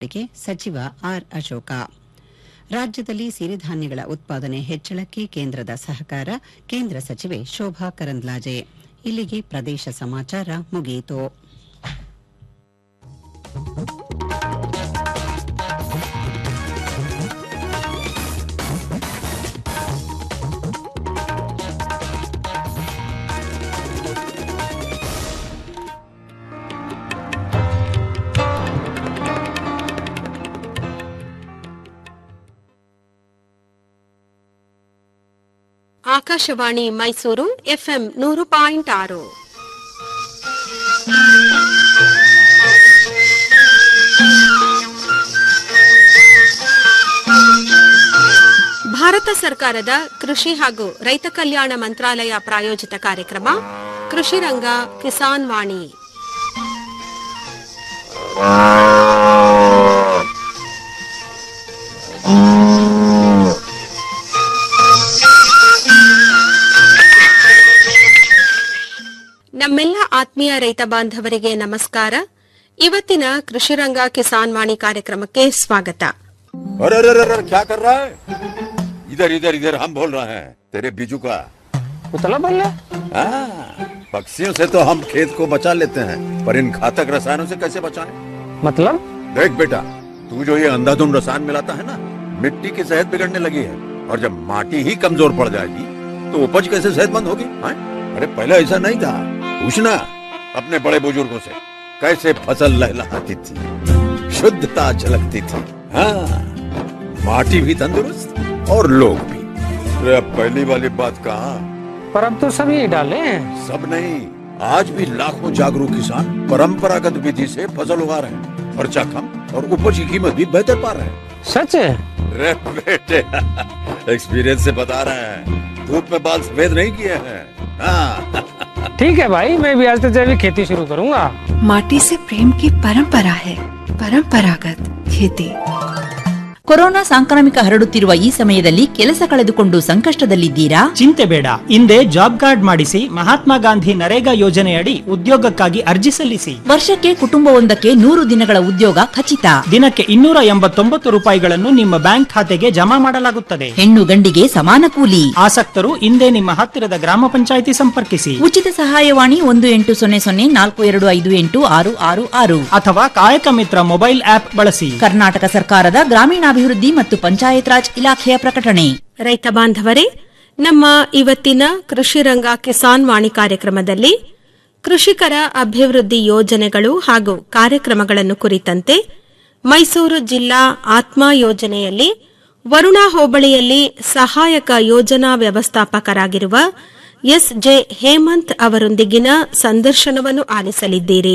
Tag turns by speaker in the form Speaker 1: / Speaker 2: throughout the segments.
Speaker 1: ಗೆ ಸಚಿವ ಆರ್ ಅಶೋಕ ರಾಜ್ಯದಲ್ಲಿ ಸಿರಿಧಾನ್ಯಗಳ ಉತ್ಪಾದನೆ ಹೆಚ್ಚಳಕ್ಕೆ ಕೇಂದ್ರದ ಸಹಕಾರ ಕೇಂದ್ರ ಸಚಿವೆ ಶೋಭಾ ಕರಂದ್ಲಾಜೆ ಇಲ್ಲಿಗೆ ಪ್ರದೇಶ ಸಮಾಚಾರ ಮುಗಿಯಿತು
Speaker 2: ಆಕಾಶವಾಣಿ ಮೈಸೂರು ಎಫ್ಎಂ ನೂರು ಪಾಯಿಂಟ್ ಆರು ಭಾರತ ಸರ್ಕಾರದ ಕೃಷಿ ಹಾಗೂ ರೈತ ಕಲ್ಯಾಣ ಮಂತ್ರಾಲಯ ಪ್ರಾಯೋಜಿತ ಕಾರ್ಯಕ್ರಮ ಕೃಷಿ ರಂಗ ಕಿಸಾನ್ ವಾಣಿ ನಮ್ಮೆಲ್ಲ ಆತ್ಮೀಯ ರೈತ ಬಾಂಧವರಿಗೆ ನಮಸ್ಕಾರ ಇವತ್ತಿನ ಕೃಷಿರಂಗ ಕಿಸಾನ್ ವಾಣಿ ಕಾರ್ಯಕ್ರಮಕ್ಕೆ ಸ್ವಾಗತ
Speaker 3: अरे अरे अरे अरे, क्या कर रहा है इधर इधर इधर हम बोल रहे हैं तेरे बीजू का
Speaker 4: उतला बोल रहा
Speaker 3: हाँ, पक्षियों से तो हम खेत को बचा लेते हैं पर इन घातक रसायनों से कैसे बचाएं?
Speaker 4: मतलब
Speaker 3: देख बेटा तू जो ये अंधाधुंध रसायन मिलाता है ना मिट्टी की सेहत बिगड़ने लगी है और जब माटी ही कमजोर पड़ जाएगी तो उपज कैसे सेहतमंद होगी हाँ? अरे पहले ऐसा नहीं था पूछना अपने बड़े बुजुर्गों से कैसे फसल लहलहाती थी शुद्धता झलकती थी हाँ माटी भी तंदुरुस्त और लोग भी अरे अब पहली वाली बात कहा
Speaker 4: पर अब तो सभी डाले हैं
Speaker 3: सब नहीं आज भी लाखों जागरूक किसान परंपरागत विधि से फसल उगा रहे हैं खर्चा कम और उपज की कीमत भी बेहतर पा रहे हैं
Speaker 4: सच है
Speaker 3: अरे बेटे एक्सपीरियंस से बता रहे हैं धूप में बाल सफेद नहीं किए हैं हाँ
Speaker 4: ठीक है भाई मैं भी आज से जैविक खेती शुरू करूंगा
Speaker 5: माटी से प्रेम की परंपरा है परंपरागत खेती
Speaker 6: ಕೊರೋನಾ ಸಾಂಕ್ರಾಮಿಕ ಹರಡುತ್ತಿರುವ ಈ ಸಮಯದಲ್ಲಿ ಕೆಲಸ ಕಳೆದುಕೊಂಡು ಸಂಕಷ್ಟದಲ್ಲಿದ್ದೀರಾ
Speaker 7: ಚಿಂತೆ ಬೇಡ ಹಿಂದೆ ಜಾಬ್ ಕಾರ್ಡ್ ಮಾಡಿಸಿ ಮಹಾತ್ಮ ಗಾಂಧಿ ನರೇಗಾ ಯೋಜನೆಯಡಿ ಉದ್ಯೋಗಕ್ಕಾಗಿ ಅರ್ಜಿ ಸಲ್ಲಿಸಿ
Speaker 6: ವರ್ಷಕ್ಕೆ ಕುಟುಂಬವೊಂದಕ್ಕೆ ನೂರು ದಿನಗಳ ಉದ್ಯೋಗ ಖಚಿತ
Speaker 7: ದಿನಕ್ಕೆ ಇನ್ನೂರ ಎಂಬತ್ತೊಂಬತ್ತು ರೂಪಾಯಿಗಳನ್ನು ನಿಮ್ಮ ಬ್ಯಾಂಕ್ ಖಾತೆಗೆ ಜಮಾ ಮಾಡಲಾಗುತ್ತದೆ
Speaker 6: ಹೆಣ್ಣು ಗಂಡಿಗೆ ಸಮಾನ ಕೂಲಿ
Speaker 7: ಆಸಕ್ತರು ಹಿಂದೆ ನಿಮ್ಮ ಹತ್ತಿರದ ಗ್ರಾಮ ಪಂಚಾಯಿತಿ ಸಂಪರ್ಕಿಸಿ
Speaker 6: ಉಚಿತ ಸಹಾಯವಾಣಿ ಒಂದು ಎಂಟು ಸೊನ್ನೆ ಸೊನ್ನೆ ನಾಲ್ಕು ಎರಡು ಐದು ಎಂಟು ಆರು ಆರು ಆರು
Speaker 7: ಅಥವಾ ಕಾಯಕ ಮಿತ್ರ ಮೊಬೈಲ್ ಆಪ್ ಬಳಸಿ
Speaker 6: ಕರ್ನಾಟಕ ಸರ್ಕಾರದ ಗ್ರಾಮೀಣಾಭಿವೃದ್ಧಿ ಮತ್ತು ಪಂಚಾಯತ್ ರಾಜ್ ಇಲಾಖೆಯ ಪ್ರಕಟಣೆ
Speaker 2: ರೈತ ಬಾಂಧವರೇ ನಮ್ಮ ಇವತ್ತಿನ ಕೃಷಿ ರಂಗ ಕಿಸಾನ್ ವಾಣಿ ಕಾರ್ಯಕ್ರಮದಲ್ಲಿ ಕೃಷಿಕರ ಅಭಿವೃದ್ಧಿ ಯೋಜನೆಗಳು ಹಾಗೂ ಕಾರ್ಯಕ್ರಮಗಳನ್ನು ಕುರಿತಂತೆ ಮೈಸೂರು ಜಿಲ್ಲಾ ಆತ್ಮ ಯೋಜನೆಯಲ್ಲಿ ವರುಣಾ ಹೋಬಳಿಯಲ್ಲಿ ಸಹಾಯಕ ಯೋಜನಾ ವ್ಯವಸ್ಥಾಪಕರಾಗಿರುವ ಎಸ್ ಜೆ ಹೇಮಂತ್ ಅವರೊಂದಿಗಿನ ಸಂದರ್ಶನವನ್ನು ಆಲಿಸಲಿದ್ದೀರಿ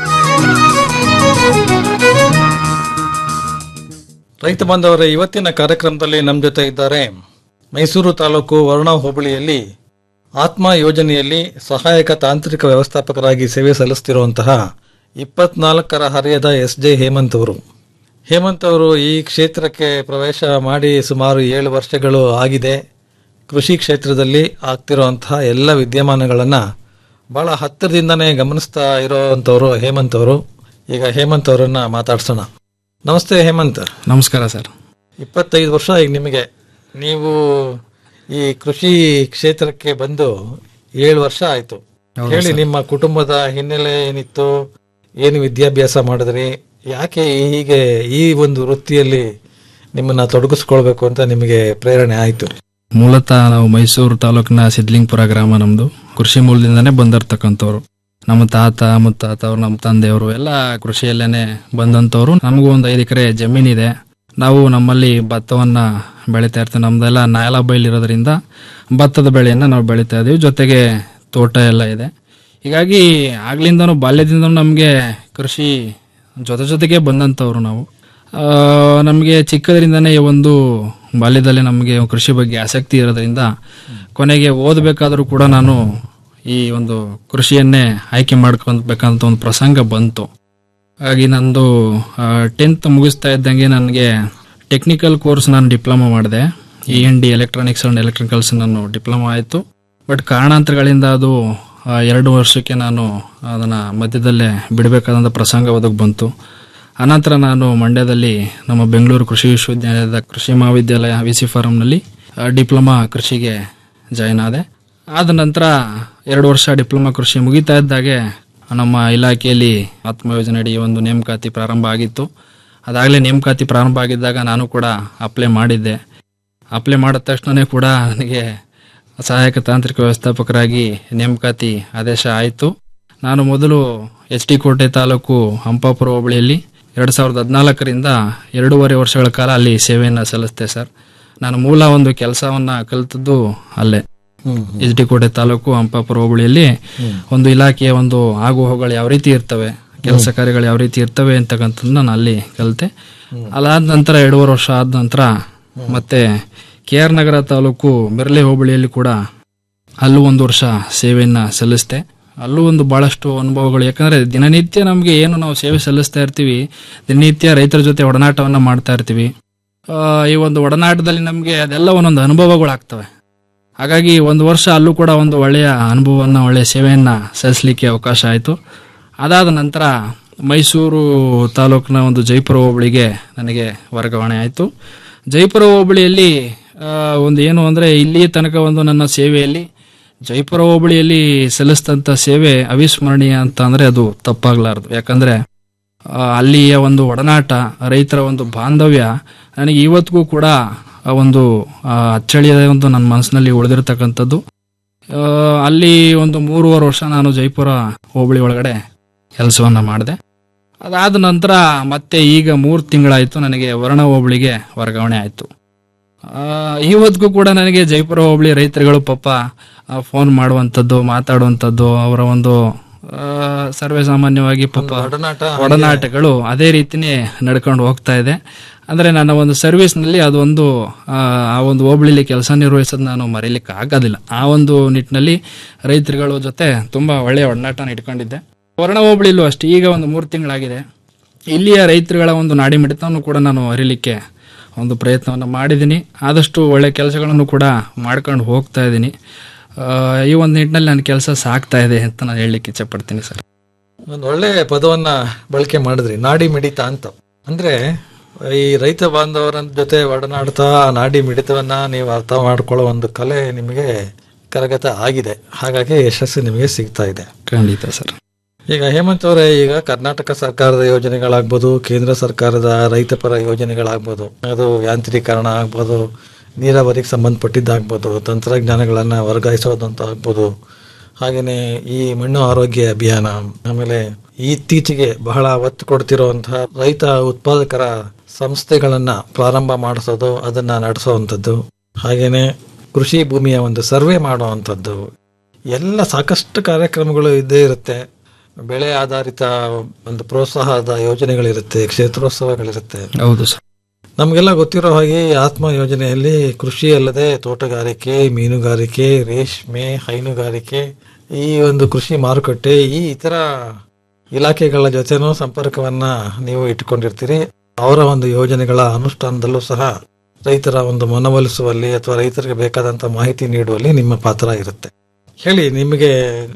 Speaker 8: ರೈತ ಬಾಂಧವರ ಇವತ್ತಿನ ಕಾರ್ಯಕ್ರಮದಲ್ಲಿ ನಮ್ಮ ಜೊತೆ ಇದ್ದಾರೆ ಮೈಸೂರು ತಾಲೂಕು ವರುಣಾ ಹೋಬಳಿಯಲ್ಲಿ ಆತ್ಮ ಯೋಜನೆಯಲ್ಲಿ ಸಹಾಯಕ ತಾಂತ್ರಿಕ ವ್ಯವಸ್ಥಾಪಕರಾಗಿ ಸೇವೆ ಸಲ್ಲಿಸುತ್ತಿರುವಂತಹ ಇಪ್ಪತ್ನಾಲ್ಕರ ಹರೆಯದ ಎಸ್ ಜೆ ಹೇಮಂತ್ ಅವರು ಹೇಮಂತ್ ಅವರು ಈ ಕ್ಷೇತ್ರಕ್ಕೆ ಪ್ರವೇಶ ಮಾಡಿ ಸುಮಾರು ಏಳು ವರ್ಷಗಳು ಆಗಿದೆ ಕೃಷಿ ಕ್ಷೇತ್ರದಲ್ಲಿ ಆಗ್ತಿರುವಂತಹ ಎಲ್ಲ ವಿದ್ಯಮಾನಗಳನ್ನು ಬಹಳ ಹತ್ತಿರದಿಂದನೇ ಗಮನಿಸ್ತಾ ಇರೋವಂಥವ್ರು ಹೇಮಂತ್ ಅವರು ಈಗ ಹೇಮಂತ್ ಅವರನ್ನ ಮಾತಾಡ್ಸೋಣ ನಮಸ್ತೆ ಹೇಮಂತ್
Speaker 9: ನಮಸ್ಕಾರ ಸರ್
Speaker 8: ಇಪ್ಪತ್ತೈದು ವರ್ಷ ಈಗ ನಿಮಗೆ ನೀವು ಈ ಕೃಷಿ ಕ್ಷೇತ್ರಕ್ಕೆ ಬಂದು ಏಳು ವರ್ಷ ಆಯ್ತು ಹೇಳಿ ನಿಮ್ಮ ಕುಟುಂಬದ ಹಿನ್ನೆಲೆ ಏನಿತ್ತು ಏನು ವಿದ್ಯಾಭ್ಯಾಸ ಮಾಡಿದ್ರಿ ಯಾಕೆ ಹೀಗೆ ಈ ಒಂದು ವೃತ್ತಿಯಲ್ಲಿ ನಿಮ್ಮನ್ನ ತೊಡಗಿಸ್ಕೊಳ್ಬೇಕು ಅಂತ ನಿಮಗೆ ಪ್ರೇರಣೆ ಆಯ್ತು
Speaker 9: ಮೂಲತಃ ನಾವು ಮೈಸೂರು ತಾಲೂಕಿನ ಸಿದ್ಲಿಂಗ್ಪುರ ಗ್ರಾಮ ನಮ್ದು ಕೃಷಿ ಮೂಲದಿಂದಾನೇ ಬಂದಿರ್ತಕ್ಕಂಥವ್ರು ನಮ್ಮ ತಾತ ಮುತ್ತಾತ ಅವ್ರು ನಮ್ಮ ತಂದೆಯವರು ಎಲ್ಲ ಕೃಷಿಯಲ್ಲೇನೆ ಬಂದಂಥವ್ರು ನಮಗೂ ಒಂದು ಐದು ಎಕರೆ ಜಮೀನಿದೆ ನಾವು ನಮ್ಮಲ್ಲಿ ಭತ್ತವನ್ನ ಬೆಳೀತಾ ಇರ್ತೀವಿ ನಮ್ದೆಲ್ಲ ನಾಯಲ ಬೈಲಿರೋದ್ರಿಂದ ಭತ್ತದ ಬೆಳೆಯನ್ನ ನಾವು ಬೆಳೀತಾ ಇದೀವಿ ಜೊತೆಗೆ ತೋಟ ಎಲ್ಲ ಇದೆ ಹೀಗಾಗಿ ಆಗ್ಲಿಂದನೂ ಬಾಲ್ಯದಿಂದನೂ ನಮಗೆ ಕೃಷಿ ಜೊತೆ ಜೊತೆಗೆ ಬಂದಂಥವ್ರು ನಾವು ನಮಗೆ ಚಿಕ್ಕದರಿಂದನೇ ಈ ಒಂದು ಬಾಲ್ಯದಲ್ಲಿ ನಮಗೆ ಕೃಷಿ ಬಗ್ಗೆ ಆಸಕ್ತಿ ಇರೋದ್ರಿಂದ ಕೊನೆಗೆ ಓದಬೇಕಾದ್ರೂ ಕೂಡ ನಾನು ಈ ಒಂದು ಕೃಷಿಯನ್ನೇ ಆಯ್ಕೆ ಮಾಡ್ಕೊಬೇಕಂತ ಒಂದು ಪ್ರಸಂಗ ಬಂತು ಹಾಗಾಗಿ ನಂದು ಟೆಂತ್ ಮುಗಿಸ್ತಾ ಇದ್ದಂಗೆ ನನಗೆ ಟೆಕ್ನಿಕಲ್ ಕೋರ್ಸ್ ನಾನು ಡಿಪ್ಲೊಮಾ ಮಾಡಿದೆ E N D electronics and electricals ನಾನು ಡಿಪ್ಲೊಮಾ ಆಯಿತು ಬಟ್ ಕಾರಣಾಂತರಗಳಿಂದ ಅದು ಆ, ಎರಡು ವರ್ಷಕ್ಕೆ ನಾನು ಅದನ್ನು ಮಧ್ಯದಲ್ಲೇ ಬಿಡಬೇಕಾದಂಥ ಪ್ರಸಂಗ ಒದಗಿ ಬಂತು ಅನಂತರ ನಾನು ಮಂಡ್ಯದಲ್ಲಿ ನಮ್ಮ ಬೆಂಗಳೂರು ಕೃಷಿ ವಿಶ್ವವಿದ್ಯಾಲಯದ ಕೃಷಿ ಮಹಾವಿದ್ಯಾಲಯ ವಿ ಸಿ ಫಾರಂನಲ್ಲಿ ಆ, ಡಿಪ್ಲೊಮಾ ಕೃಷಿಗೆ ಜಾಯ್ನ್ ಆದೆ ಆದ ನಂತರ ಎರಡು ವರ್ಷ ಡಿಪ್ಲೊಮಾ ಕೃಷಿ ಮುಗಿತಾ ಇದ್ದಾಗೆ ನಮ್ಮ ಇಲಾಖೆಯಲ್ಲಿ ಆತ್ಮ ಯೋಜನೆ ಅಡಿ ಒಂದು ನೇಮಕಾತಿ ಪ್ರಾರಂಭ ಆಗಿತ್ತು ಅದಾಗಲೇ ನೇಮಕಾತಿ ಪ್ರಾರಂಭ ಆಗಿದ್ದಾಗ ನಾನು ಕೂಡ ಅಪ್ಲೈ ಮಾಡಿದ್ದೆ ಅಪ್ಲೈ ಮಾಡಿದ ತಕ್ಷಣವೇ ಕೂಡ ನನಗೆ ಸಹಾಯಕ ತಾಂತ್ರಿಕ ವ್ಯವಸ್ಥಾಪಕರಾಗಿ ನೇಮಕಾತಿ ಆದೇಶ ಆಯಿತು ನಾನು ಮೊದಲು ಎಚ್ ಡಿ ಕೋಟೆ ತಾಲೂಕು ಹಂಪಾಪುರ ಹೋಬಳಿಯಲ್ಲಿ ಎರಡು ಸಾವಿರದ ಹದಿನಾಲ್ಕರಿಂದ ಎರಡೂವರೆ ವರ್ಷಗಳ ಕಾಲ ಅಲ್ಲಿ ಸೇವೆಯನ್ನು ಸಲ್ಲಿಸಿದೆ ಸರ್ ನಾನು ಮೂಲ ಒಂದು ಕೆಲಸವನ್ನ ಕಲಿತದ್ದು ಅಲ್ಲೇ ಎಚ್ ಡಿ ಕೋಟೆ ತಾಲೂಕು ಹಂಪಾಪುರ ಹೋಬಳಿಯಲ್ಲಿ ಒಂದು ಇಲಾಖೆಯ ಒಂದು ಆಗು ಹೋಗಳು ಯಾವ ರೀತಿ ಇರ್ತವೆ ಕೆಲಸ ಕಾರ್ಯಗಳು ಯಾವ ರೀತಿ ಇರ್ತವೆ ಅಂತಕ್ಕಂಥದ್ದು ನಾನು ಅಲ್ಲಿ ಕಲಿತೆ ಅದಾದ ನಂತರ ಎರಡೂವರೆ ವರ್ಷ ಆದ ನಂತರ ಮತ್ತೆ ಕೆ ಆರ್ ನಗರ ತಾಲೂಕು ಮೆರ್ಲೆ ಹೋಬಳಿಯಲ್ಲಿ ಕೂಡ ಅಲ್ಲೂ ಒಂದು ವರ್ಷ ಸೇವೆಯನ್ನ ಸಲ್ಲಿಸಿದೆ ಅಲ್ಲೂ ಒಂದು ಬಹಳಷ್ಟು ಅನುಭವಗಳು ಯಾಕಂದ್ರೆ ದಿನನಿತ್ಯ ನಮಗೆ ಏನು ನಾವು ಸೇವೆ ಸಲ್ಲಿಸ್ತಾ ಇರ್ತೀವಿ ದಿನನಿತ್ಯ ರೈತರ ಜೊತೆ ಒಡನಾಟವನ್ನ ಮಾಡ್ತಾ ಇರ್ತೀವಿ ಆ, ಈ ಒಂದು ಒಡನಾಟದಲ್ಲಿ ನಮಗೆ ಅದೆಲ್ಲ ಒಂದೊಂದು ಅನುಭವಗಳಾಗ್ತವೆ ಹಾಗಾಗಿ ಒಂದು ವರ್ಷ ಅಲ್ಲೂ ಕೂಡ ಒಂದು ಒಳ್ಳೆಯ ಅನುಭವವನ್ನ ಒಳ್ಳೆಯ ಸೇವೆಯನ್ನ ಸಲ್ಲಿಸಲಿಕ್ಕೆ ಅವಕಾಶ ಆಯಿತು ಅದಾದ ನಂತರ ಮೈಸೂರು ತಾಲೂಕಿನ ಒಂದು ಜೈಪುರ ಹೋಬಳಿಗೆ ನನಗೆ ವರ್ಗಾವಣೆ ಆಯಿತು ಜೈಪುರ ಹೋಬಳಿಯಲ್ಲಿ ಆ, ಒಂದು ಏನು ಅಂದರೆ ಇಲ್ಲಿಯ ತನಕ ಒಂದು ನನ್ನ ಸೇವೆಯಲ್ಲಿ ಜೈಪುರ ಹೋಬಳಿಯಲ್ಲಿ ಸಲ್ಲಿಸಿದಂಥ ಸೇವೆ ಅವಿಸ್ಮರಣೀಯ ಅಂತ ಅಂದರೆ ಅದು ತಪ್ಪಾಗಲಾರದು ಯಾಕಂದರೆ ಅಲ್ಲಿಯ ಒಂದು ಒಡನಾಟ ರೈತರ ಒಂದು ಬಾಂಧವ್ಯ ನನಗೆ ಇವತ್ತಿಗೂ ಕೂಡ ಆ ಒಂದು ಆ, ಅಚ್ಚಳಿಯದ ಒಂದು ನನ್ನ ಮನಸ್ಸಿನಲ್ಲಿ ಉಳಿದಿರ್ತಕ್ಕಂಥದ್ದು ಆ, ಅಲ್ಲಿ ಒಂದು ಮೂರುವರೆ ವರ್ಷ ನಾನು ಜೈಪುರ ಹೋಬಳಿ ಒಳಗಡೆ ಕೆಲಸವನ್ನ ಮಾಡಿದೆ ಅದಾದ ನಂತರ ಮತ್ತೆ ಈಗ ಮೂರು ತಿಂಗಳಾಯಿತು ನನಗೆ ವರ್ಣ ಹೋಬಳಿಗೆ ವರ್ಗಾವಣೆ ಆಯಿತು ಇವತ್ತಿಗೂ ಕೂಡ ನನಗೆ ಜೈಪುರ ಹೋಬಳಿ ರೈತರುಗಳು ಪಾಪ ಫೋನ್ ಮಾಡುವಂಥದ್ದು ಮಾತಾಡುವಂಥದ್ದು ಅವರ ಒಂದು ಆ, ಸರ್ವೇ ಸಾಮಾನ್ಯವಾಗಿ ಪಾಪ
Speaker 8: ಒಡನಾಟ
Speaker 9: ಒಡನಾಟಗಳು ಅದೇ ರೀತಿನೇ ನಡ್ಕೊಂಡು ಹೋಗ್ತಾ ಇದೆ ಅಂದ್ರೆ ನನ್ನ ಒಂದು ಸರ್ವಿಸ್ನಲ್ಲಿ ಅದೊಂದು ಆ, ಆ ಒಂದು ಹೋಬಳಿಲಿ ಕೆಲಸ ನಿರ್ವಹಿಸೋದು ನಾನು ಮರೀಲಿಕ್ಕೆ ಆಗೋದಿಲ್ಲ ಆ ಒಂದು ನಿಟ್ಟಿನಲ್ಲಿ ರೈತರುಗಳ ಜೊತೆ ತುಂಬಾ ಒಳ್ಳೆಯ ಒಡನಾಟನ ಇಟ್ಕೊಂಡಿದ್ದೆ ವರ್ಣ ಹೋಬಳಿಲೂ ಅಷ್ಟೇ ಈಗ ಒಂದು ಮೂರು ತಿಂಗಳಾಗಿದೆ ಇಲ್ಲಿಯ ರೈತರುಗಳ ಒಂದು ನಾಡಿ ಮಿಡಿತವನ್ನು ಕೂಡ ನಾನು ಅರಿಲಿಕ್ಕೆ ಒಂದು ಪ್ರಯತ್ನವನ್ನು ಮಾಡಿದ್ದೀನಿ ಆದಷ್ಟು ಒಳ್ಳೆ ಕೆಲಸಗಳನ್ನು ಕೂಡ ಮಾಡ್ಕೊಂಡು ಹೋಗ್ತಾ ಇದ್ದೀನಿ ಆ, ಈ ಒಂದು ನಿಟ್ಟಿನಲ್ಲಿ ನನ್ನ ಕೆಲಸ ಸಾಗ್ತಾ ಇದೆ ಅಂತ ನಾನು ಹೇಳಲಿಕ್ಕೆ ಇಚ್ಛಪಡ್ತೀನಿ ಸರ್
Speaker 8: ಒಂದು ಒಳ್ಳೆ ಪದವನ್ನ ಬಳಕೆ ಮಾಡಿದ್ರಿ ನಾಡಿ ಮಿಡಿತ ಅಂತ ಅಂದ್ರೆ ಈ ರೈತ ಬಾಂಧವರ ಜೊತೆ ಒಡನಾಡ್ತಾ ಆ ನಾಡಿ ಮಿಡಿತವನ್ನ ನೀವು ಅರ್ಥ ಮಾಡ್ಕೊಳ್ಳೋ ಒಂದು ಕಲೆ ನಿಮಗೆ ಕರಗತ ಆಗಿದೆ ಹಾಗಾಗಿ ಯಶಸ್ಸು ನಿಮಗೆ ಸಿಗ್ತಾ ಇದೆ
Speaker 9: ಖಂಡಿತ ಸರ್
Speaker 8: ಈಗ ಹೇಮಂತ್ ಅವರೇ ಈಗ ಕರ್ನಾಟಕ ಸರ್ಕಾರದ ಯೋಜನೆಗಳಾಗ್ಬೋದು ಕೇಂದ್ರ ಸರ್ಕಾರದ ರೈತಪರ ಯೋಜನೆಗಳಾಗ್ಬೋದು ಅದು ಯಾಂತ್ರೀಕರಣ ಆಗ್ಬೋದು ನೀರಾವರಿಗೆ ಸಂಬಂಧಪಟ್ಟಿದ್ದಾಗ್ಬೋದು ತಂತ್ರಜ್ಞಾನಗಳನ್ನು ವರ್ಗಾಯಿಸೋದಂತ ಆಗ್ಬೋದು ಹಾಗೆಯೇ ಈ ಮಣ್ಣು ಆರೋಗ್ಯ ಅಭಿಯಾನ ಆಮೇಲೆ ಇತ್ತೀಚೆಗೆ ಬಹಳ ಒತ್ತು ಕೊಡ್ತಿರುವಂತಹ ರೈತ ಉತ್ಪಾದಕರ ಸಂಸ್ಥೆಗಳನ್ನ ಪ್ರಾರಂಭ ಮಾಡಿಸೋದು ಅದನ್ನ ನಡೆಸೋವಂಥದ್ದು ಹಾಗೇನೆ ಕೃಷಿ ಭೂಮಿಯ ಒಂದು ಸರ್ವೆ ಮಾಡುವಂಥದ್ದು ಎಲ್ಲ ಸಾಕಷ್ಟು ಕಾರ್ಯಕ್ರಮಗಳು ಇದ್ದೇ ಇರುತ್ತೆ ಬೆಳೆ ಆಧಾರಿತ ಒಂದು ಪ್ರೋತ್ಸಾಹದ ಯೋಜನೆಗಳಿರುತ್ತೆ ಕ್ಷೇತ್ರೋತ್ಸವಗಳಿರುತ್ತೆ
Speaker 9: ಹೌದು ಸರ್
Speaker 8: ನಮಗೆಲ್ಲ ಗೊತ್ತಿರೋ ಹಾಗೆ ಈ ಆತ್ಮ ಯೋಜನೆಯಲ್ಲಿ ಕೃಷಿ ಅಲ್ಲದೆ ತೋಟಗಾರಿಕೆ ಮೀನುಗಾರಿಕೆ ರೇಷ್ಮೆ ಹೈನುಗಾರಿಕೆ ಈ ಒಂದು ಕೃಷಿ ಮಾರುಕಟ್ಟೆ ಈ ಇತರ ಇಲಾಖೆಗಳ ಜೊತೆನೂ ಸಂಪರ್ಕವನ್ನ ನೀವು ಇಟ್ಕೊಂಡಿರ್ತೀರಿ ಅವರ ಒಂದು ಯೋಜನೆಗಳ ಅನುಷ್ಠಾನದಲ್ಲೂ ಸಹ ರೈತರ ಒಂದು ಮನವೊಲಿಸುವಲ್ಲಿ ಅಥವಾ ರೈತರಿಗೆ ಬೇಕಾದಂತ ಮಾಹಿತಿ ನೀಡುವಲ್ಲಿ ನಿಮ್ಮ ಪಾತ್ರ ಇರುತ್ತೆ ಹೇಳಿ ನಿಮಗೆ